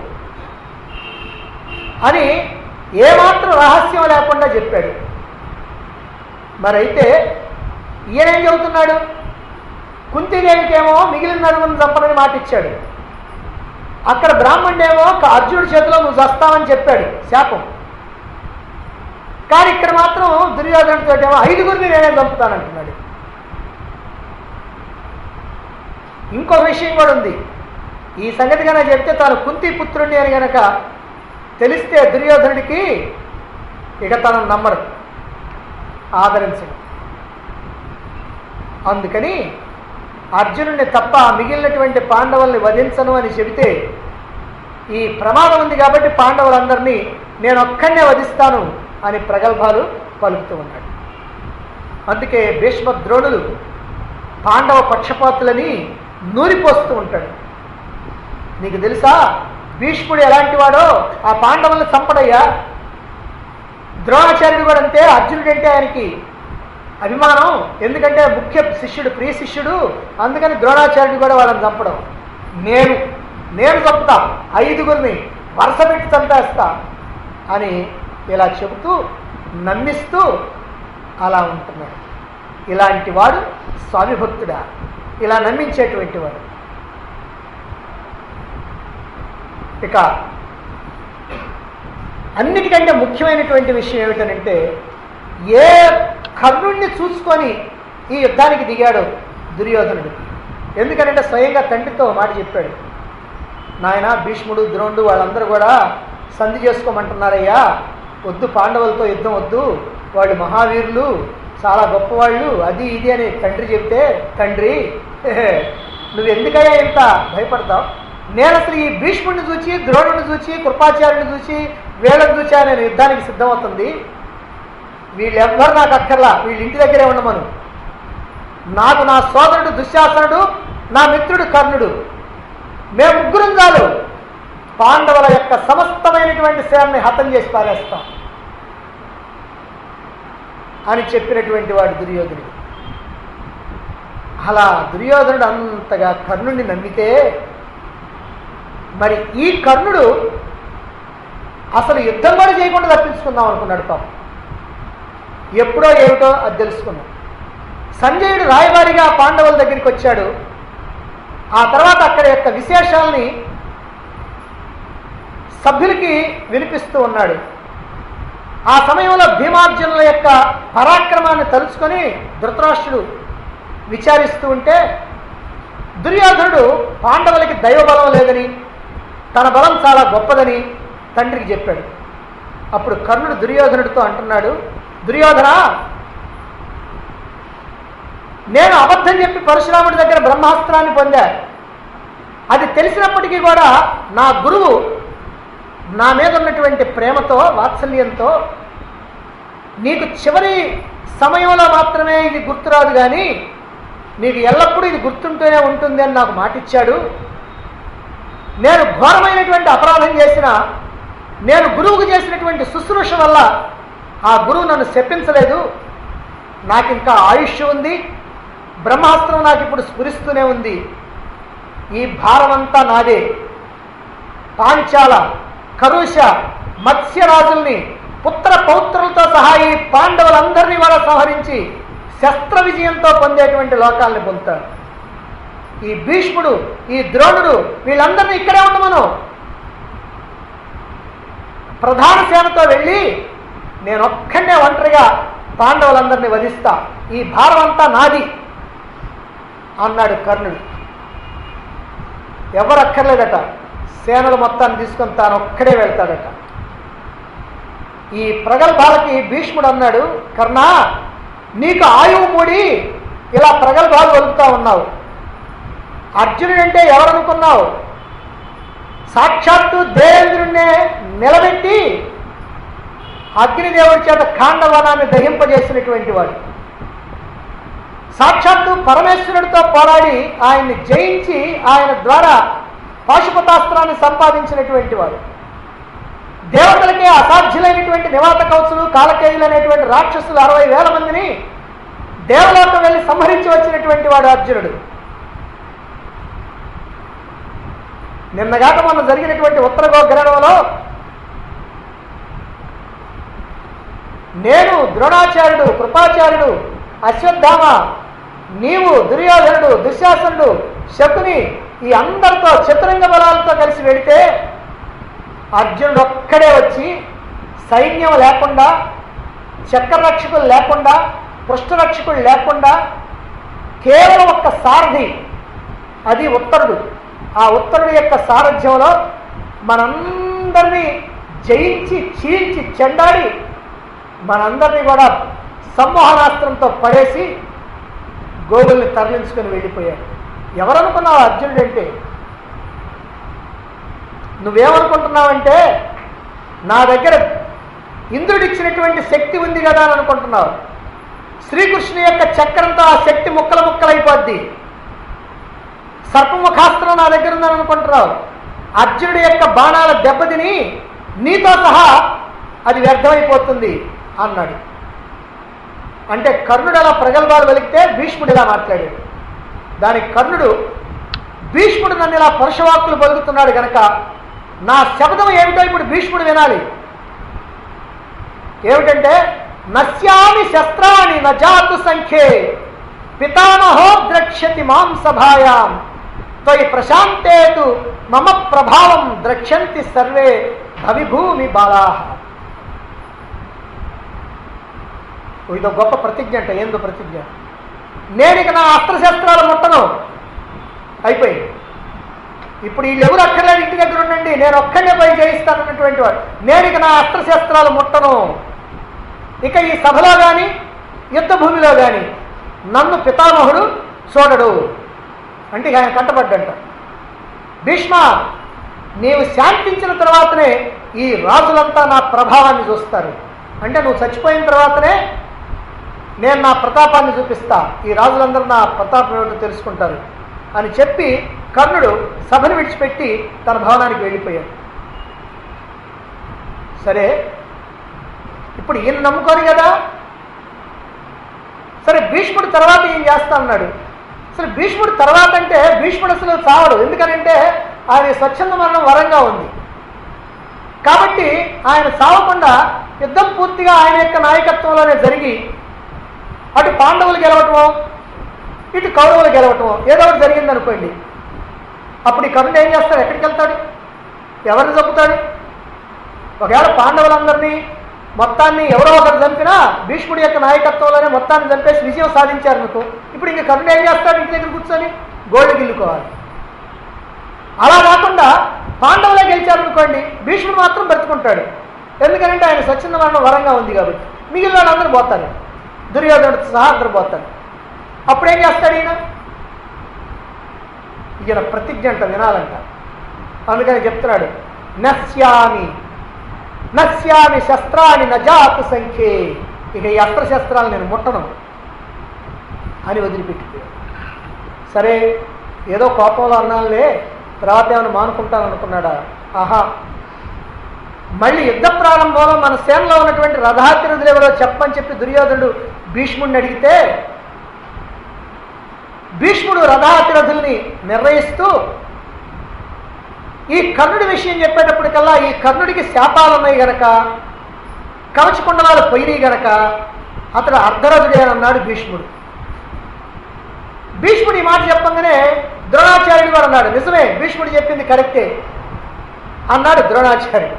అని ఏమాత్రం రహస్యం లేకుండా చెప్పాడు మరైతే ఈయనేం చెబుతున్నాడు కుంతిదేవికేమో మిగిలిన నలుగురిని చంపనని మాట ఇచ్చాడు అక్కడ బ్రాహ్మణుడేమో క- అర్జునుడి చేతిలో నువ్వు చస్తావని చెప్పాడు శాపం కానీ ఇక్కడ మాత్రం దుర్యోధనుడితో ఏమో ఐదుగురిని నేనే చంపుతానంటున్నాడు ఇంకో విషయం కూడా ఉంది ఈ సంగతి కనుక చెప్తే తాను కుంతి పుత్రుణ్ణి అని గనక తెలిస్తే దుర్యోధనుడికి ఇక తనను నమ్మరు ఆదరించడు అందుకని అర్జునుడిని తప్ప మిగిలినటువంటి పాండవుల్ని వధించను అని చెబితే ఈ ప్రమాదం ఉంది కాబట్టి పాండవులందరినీ నేను ఒక్కనే వధిస్తాను అని ప్రగల్భాలు పలుకుతూ ఉన్నాడు అందుకే భీష్మ ద్రోణులు పాండవ పక్షపాతులని నూరిపోస్తూ ఉంటాడు నీకు తెలుసా భీష్ముడు ఎలాంటి వాడో ఆ పాండవులను చంపడయ్యా ద్రోణాచార్యుడు కూడా అంతే అర్జునుడు అంటే ఆయనకి అభిమానం ఎందుకంటే ముఖ్య శిష్యుడు ప్రియ శిష్యుడు అందుకని ద్రోణాచార్యుడు కూడా వాళ్ళని చంపడం నేను నేను చంపుతా ఐదుగురిని వరుస పెట్టి చంపేస్తా అని ఇలా చెబుతూ నమ్మిస్తూ అలా ఉంటున్నాడు ఇలాంటి వాడు స్వామి భక్తుడా ఇలా నమ్మించేటువంటి వాడు ఇక అన్నిటికంటే ముఖ్యమైనటువంటి విషయం ఏమిటనంటే ఏ కర్ణుణ్ణి చూసుకొని ఈ యుద్ధానికి దిగాడు దుర్యోధనుడు ఎందుకనంటే స్వయంగా తండ్రితో ఒక మాట చెప్పాడు నాయన భీష్ముడు ద్రోణుడు వాళ్ళందరూ కూడా సంధి చేసుకోమంటున్నారయ్యా వద్దు పాండవులతో యుద్ధం వద్దు వాళ్ళు మహావీరులు చాలా గొప్పవాళ్ళు అది ఇది అని తండ్రి చెప్తే తండ్రి నువ్వు ఎందుకయ్యా ఇంత భయపడతావు నేను అసలు ఈ భీష్ముడిని చూచి ద్రోణుడిని చూచి కృపాచార్యుని చూసి వీళ్ళని చూచా నేను యుద్ధానికి సిద్ధమవుతుంది వీళ్ళెవ్వరు నాకు అక్కర్లా వీళ్ళ ఇంటి దగ్గరే ఉండమను నాకు నా సోదరుడు దుశ్శాసనుడు నా మిత్రుడు కర్ణుడు మేము ముగ్గురం చాలు పాండవుల యొక్క సమస్తమైనటువంటి సేవని హతం చేసి పారేస్తాం అని చెప్పినటువంటి వాడు దుర్యోధనుడు అలా దుర్యోధనుడు అంతగా కర్ణుడిని నమ్మితే మరి ఈ కర్ణుడు అసలు యుద్ధం కూడా చేయకుండా తప్పించుకుందాం అనుకున్నాడు పాపం ఎప్పుడో ఏమిటో అది తెలుసుకున్నాం సంజయుడు రాయబారిగా పాండవుల దగ్గరికి వచ్చాడు ఆ తర్వాత అక్కడ యొక్క విశేషాలని సభ్యులకి వినిపిస్తూ ఉన్నాడు ఆ సమయంలో భీమార్జునుల యొక్క పరాక్రమాన్ని తలుచుకొని ధృతరాష్ట్రుడు విచారిస్తూ ఉంటే దుర్యోధనుడు పాండవులకి దైవబలం లేదని తన బలం చాలా గొప్పదని తండ్రికి చెప్పాడు అప్పుడు కర్ణుడు దుర్యోధనుడితో అంటున్నాడు దుర్యోధన నేను అబద్ధం చెప్పి పరశురాముడి దగ్గర బ్రహ్మాస్త్రాన్ని పొందా అది తెలిసినప్పటికీ కూడా నా గురువు నా మీద ఉన్నటువంటి ప్రేమతో వాత్సల్యంతో నీకు చివరి సమయంలో మాత్రమే ఇది గుర్తురాదు కానీ నీకు ఎల్లప్పుడూ ఇది గుర్తుంటూనే ఉంటుంది అని నాకు మాటిచ్చాడు నేను ఘోరమైనటువంటి అపరాధం చేసిన నేను గురువుకు చేసినటువంటి శుశ్రూష వల్ల ఆ గురువు నన్ను శపించలేదు నాకు ఇంకా ఆయుష్ ఉంది బ్రహ్మాస్త్రం నాకు ఇప్పుడు స్ఫురిస్తూనే ఉంది ఈ భారమంతా నాదే పాంచాల కరుష మత్స్యరాజుల్ని పుత్ర పౌత్రులతో సహా ఈ పాండవులందరినీ కూడా సంహరించి శస్త్ర విజయంతో పొందేటువంటి లోకాలను పొందుతాడు ఈ భీష్ముడు ఈ ద్రోణుడు వీళ్ళందరినీ ఇక్కడే ఉండమను ప్రధాన సేనతో వెళ్ళి నేను ఒక్కనే ఒంటరిగా పాండవులందరినీ వధిస్తా ఈ భారం అంతా నాది అన్నాడు కర్ణుడు ఎవరు అక్కర్లేదట సేనలు మొత్తాన్ని తీసుకొని తాను ఒక్కడే వెళ్తాడట ఈ ప్రగల్భాలకి భీష్ముడు అన్నాడు కర్ణ నీకు ఆయువు మూడి ఇలా ప్రగల్భాలు వలుపుతా ఉన్నావు అర్జునుడు అంటే ఎవరనుకున్నావు సాక్షాత్తు దేవేంద్రుణ్ణే నిలబెట్టి అగ్నిదేవుడి చేత కాండవనాన్ని దహింపజేసినటువంటి వాడు సాక్షాత్తు పరమేశ్వరుడితో పోరాడి ఆయన్ని జయించి ఆయన ద్వారా పాశుపతాస్త్రాన్ని సంపాదించినటువంటి వాడు దేవతలకే అసాధ్యులైనటువంటి నివాత కౌసులు కాలకేయులు అనేటువంటి రాక్షసులు అరవై వేల మందిని దేవలోకం వెళ్ళి సంహరించి వచ్చినటువంటి వాడు అర్జునుడు నిన్నగాక మొన్న జరిగినటువంటి ఉత్తర గోగ్రహణంలో నేను ద్రోణాచార్యుడు కృపాచార్యుడు అశ్వత్థామ నీవు దుర్యోధనుడు దుశ్శాసనుడు శకుని ఈ అందరితో చతురంగ బలాలతో కలిసి వెళితే అర్జునుడు ఒక్కడే వచ్చి సైన్యం లేకుండా చక్రరక్షకులు లేకుండా పృష్ఠరక్షకులు లేకుండా కేవలం ఒక్క సారథి అది ఉత్తరుడు ఆ ఉత్తరుడు యొక్క సారథ్యంలో మనందరినీ జయించి చీల్చి చెండాడి మనందరినీ కూడా సంమోహనాస్త్రంతో పడేసి గోగుల్ని తరలించుకొని వెళ్ళిపోయాడు ఎవరనుకున్నావు అర్జునుడు అంటే నువ్వేమనుకుంటున్నావంటే నా దగ్గర ఇంద్రుడిచ్చినటువంటి శక్తి ఉంది కదా అని అనుకుంటున్నావు శ్రీకృష్ణు యొక్క చక్రంతో ఆ శక్తి ముక్కలు ముక్కలైపోద్ది సర్పముఖాస్త్రం నా దగ్గర ఉందని అనుకుంటున్నావు అర్జునుడి యొక్క బాణాల దెబ్బతిని నీతో సహా అది వ్యర్థమైపోతుంది అన్నాడు అంటే కర్ణుడు అలా ప్రగల్భాలు వెలిగితే భీష్ముడు ఇలా మాట్లాడాడు దానికి కర్ణుడు భీష్ముడు నన్ను ఇలా పరుషవాక్కులు పలుకుతున్నాడు గనక నా శబ్దం ఏమిటో ఇప్పుడు భీష్ముడు వినాలి ఏమిటంటే నశ్యామి శస్త్రాన్ని నజాతు సంఖ్యే పితామహో ద్రక్ష్యతి మాం సభాయాం త్వయి ప్రశాంతేతు మమ ప్రభావం ద్రక్ష్యంతి సర్వే భవిభూమి బాలా ఇదో గొప్ప ప్రతిజ్ఞ అంట ఏందో ప్రతిజ్ఞ నేను ఇక నా అస్త్రశస్త్రాలు ముట్టను అయిపోయింది ఇప్పుడు వీళ్ళు ఎవరు అక్కర్లేదు ఇంటి దగ్గర ఉండండి నేను ఒక్కడే పై చేయిస్తానన్నటువంటి వాడు నేను ఇక నా అస్త్రశస్త్రాలు ముట్టను ఇక ఈ సభలో కానీ యుద్ధ భూమిలో కానీ నన్ను పితామహుడు చూడడు అంటే ఇక ఆయన కంటపడ్డంట భీష్మ నీవు శాంతించిన తర్వాతనే ఈ రాజులంతా నా ప్రభావాన్ని చూస్తారు అంటే నువ్వు చచ్చిపోయిన తర్వాతనే నేను నా ప్రతాపాన్ని చూపిస్తా ఈ రాజులందరూ నా ప్రతాపం ఏమిటో తెలుసుకుంటారు అని చెప్పి కర్ణుడు సభను విడిచిపెట్టి తన భవనానికి వెళ్ళిపోయాడు సరే ఇప్పుడు ఈయన నమ్ముకోరు కదా సరే భీష్ముడు తర్వాత ఏం చేస్తా అన్నాడు సరే భీష్ముడు తర్వాత అంటే భీష్ముడు అసలు చావడు ఎందుకనంటే ఆయన స్వచ్ఛంద మరణం వరంగా ఉంది కాబట్టి ఆయన సావకుండా యుద్ధం పూర్తిగా ఆయన యొక్క నాయకత్వంలోనే జరిగి అటు పాండవులు గెలవటమో ఇటు కౌరవులు గెలవటమో ఏదో ఒకటి జరిగింది అనుకోండి అప్పుడు ఈ కరుణ ఏం చేస్తాడు ఎక్కడికి వెళ్తాడు ఎవరిని చంపుతాడు ఒకవేళ పాండవులందరినీ మొత్తాన్ని ఎవరో ఒకరు చంపినా భీష్ముడి యొక్క నాయకత్వంలోనే మొత్తాన్ని చంపేసి విజయం సాధించారు అనుకో ఇప్పుడు ఇంక కరుణ ఏం చేస్తాడు ఇంటి దగ్గర కూర్చొని గోల్డ్ గిల్లుకోవాలి అలా కాకుండా పాండవులే గెలిచారనుకోండి భీష్ముడు మాత్రం బ్రతుకుంటాడు ఎందుకంటే ఆయన స్వచ్ఛంద మరణం వరంగా ఉంది కాబట్టి మిగిలిన వాళ్ళందరూ పోతారు దుర్యోధనుడితో సహా అందరూ పోతారు అప్పుడు ఏం చేస్తాడు ఈయన ఈయన ప్రతిజ్ఞ అంట వినాలంట అందుకని చెప్తున్నాడు నశ్యామి నశ్యామి శస్త్రాన్ని నజాతు సంఖ్యే ఇక ఈ అస్త్రశస్త్రాలు నేను ముట్టను అని వదిలిపెట్టిపోయాడు సరే ఏదో కోపంలో అన్నానులే తర్వాత ఏమైనా మానుకుంటాను అనుకున్నాడా ఆహా మళ్ళీ యుద్ధ ప్రారంభంలో మన సేనలో ఉన్నటువంటి రథాతిరథులు ఎవరో చెప్పని చెప్పి దుర్యోధనుడు భీష్ముడిని అడిగితే భీష్ముడు రథాతిరథుల్ని నిర్ణయిస్తూ ఈ కర్ణుడి విషయం చెప్పేటప్పటికల్లా ఈ కర్ణుడికి శాపాలు ఉన్నాయి గనక కవచకుండలాలు పోయినాయి గనక అతడు అర్ధరథుడే అని అన్నాడు భీష్ముడు భీష్ముడు ఈ మాట చెప్పంగానే ద్రోణాచార్యుడు కూడా అన్నాడు నిజమే భీష్ముడు చెప్పింది కరెక్టే అన్నాడు ద్రోణాచార్యుడు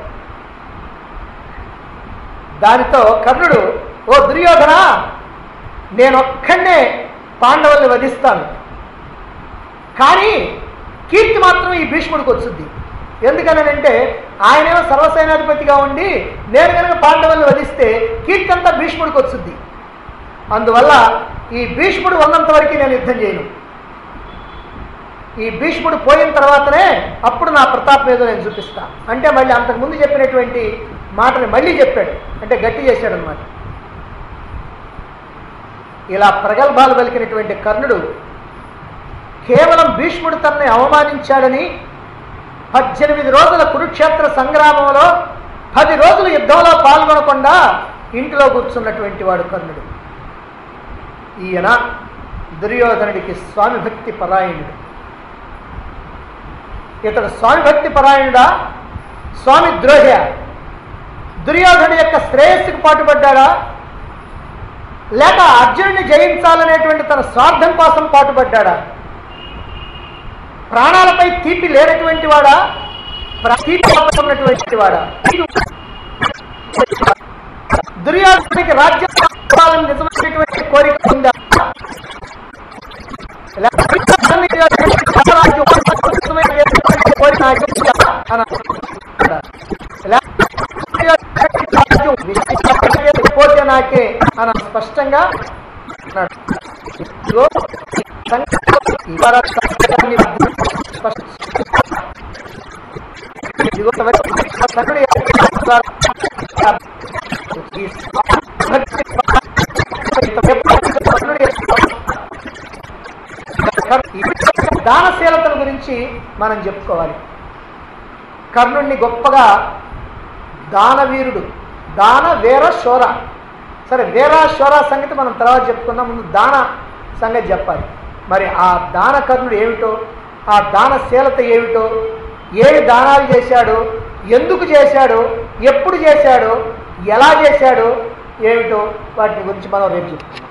దానితో కర్ణుడు ఓ దుర్యోధన నేనొక్కడే పాండవుల్ని వధిస్తాను కానీ కీర్తి మాత్రం ఈ భీష్ముడికి వచ్చింది ఎందుకనంటే ఆయనేమో సర్వసైనాధిపతిగా ఉండి నేను కనుక పాండవుల్ని వధిస్తే కీర్తి అంతా భీష్ముడికి వచ్చింది అందువల్ల ఈ భీష్ముడు ఉన్నంత వరకు నేను యుద్ధం చేయను ఈ భీష్ముడు పోయిన తర్వాతనే అప్పుడు నా ప్రతాపం ఏదో నేను చూపిస్తా అంటే మళ్ళీ అంతకుముందు చెప్పినటువంటి మాటని మళ్ళీ చెప్పాడు అంటే గట్టి చేశాడు అనమాట ఇలా ప్రగల్భాలు పలికినటువంటి కర్ణుడు కేవలం భీష్ముడు తనని అవమానించాడని పద్దెనిమిది రోజుల కురుక్షేత్ర సంగ్రామంలో పది రోజులు యుద్ధంలో పాల్గొనకుండా ఇంటిలో కూర్చున్నటువంటి వాడు కర్ణుడు ఈయన దుర్యోధనుడికి స్వామి భక్తి పరాయణుడు ఇతడు స్వామి భక్తి పరాయణుడా స్వామి ద్రోహ దుర్యోధనుడి యొక్క శ్రేయస్సుకు పాటుపడ్డాడా లేక అర్జునుడిని జయించాలనేటువంటి తన స్వార్థం కోసం పాటుపడ్డాడా ప్రాణాలపై తీపి లేనటువంటి వాడా ప్ర- తీపి ఉన్నటువంటి వాడా దుర్యోధనుడికి రాజ్యం కావాలని నిజమైనటువంటి కోరిక ఉందా లేక రాజ్యం నిజమైనటువంటి కోరిక నాకు ఉందా? అని అన్నాడు. లేక పోతే నాకే అని స్పష్టంగా అన్నాడు. ఇదిగో ఇవాళ సత్యాన్ని స్పష్ట- ఇదిగో సంగడి ఈ దానశీలతల గురించి మనం చెప్పుకోవాలి కర్ణుణ్ణి గొప్పగా దానవీరుడు దాన వీర శోర సరే వీర శోర సంగతి మనం తర్వాత చెప్పుకుందాం ముందు దాన సంగతి చెప్పాలి మరి ఆ దాన కర్ణుడు ఏమిటో ఆ దానశీలత ఏమిటో ఏమి దానాలు చేశాడు ఎందుకు చేశాడు ఎప్పుడు చేశాడు ఎలా చేశాడు ఏమిటో వాటి గురించి మనం రేపు చెప్పుకుందాం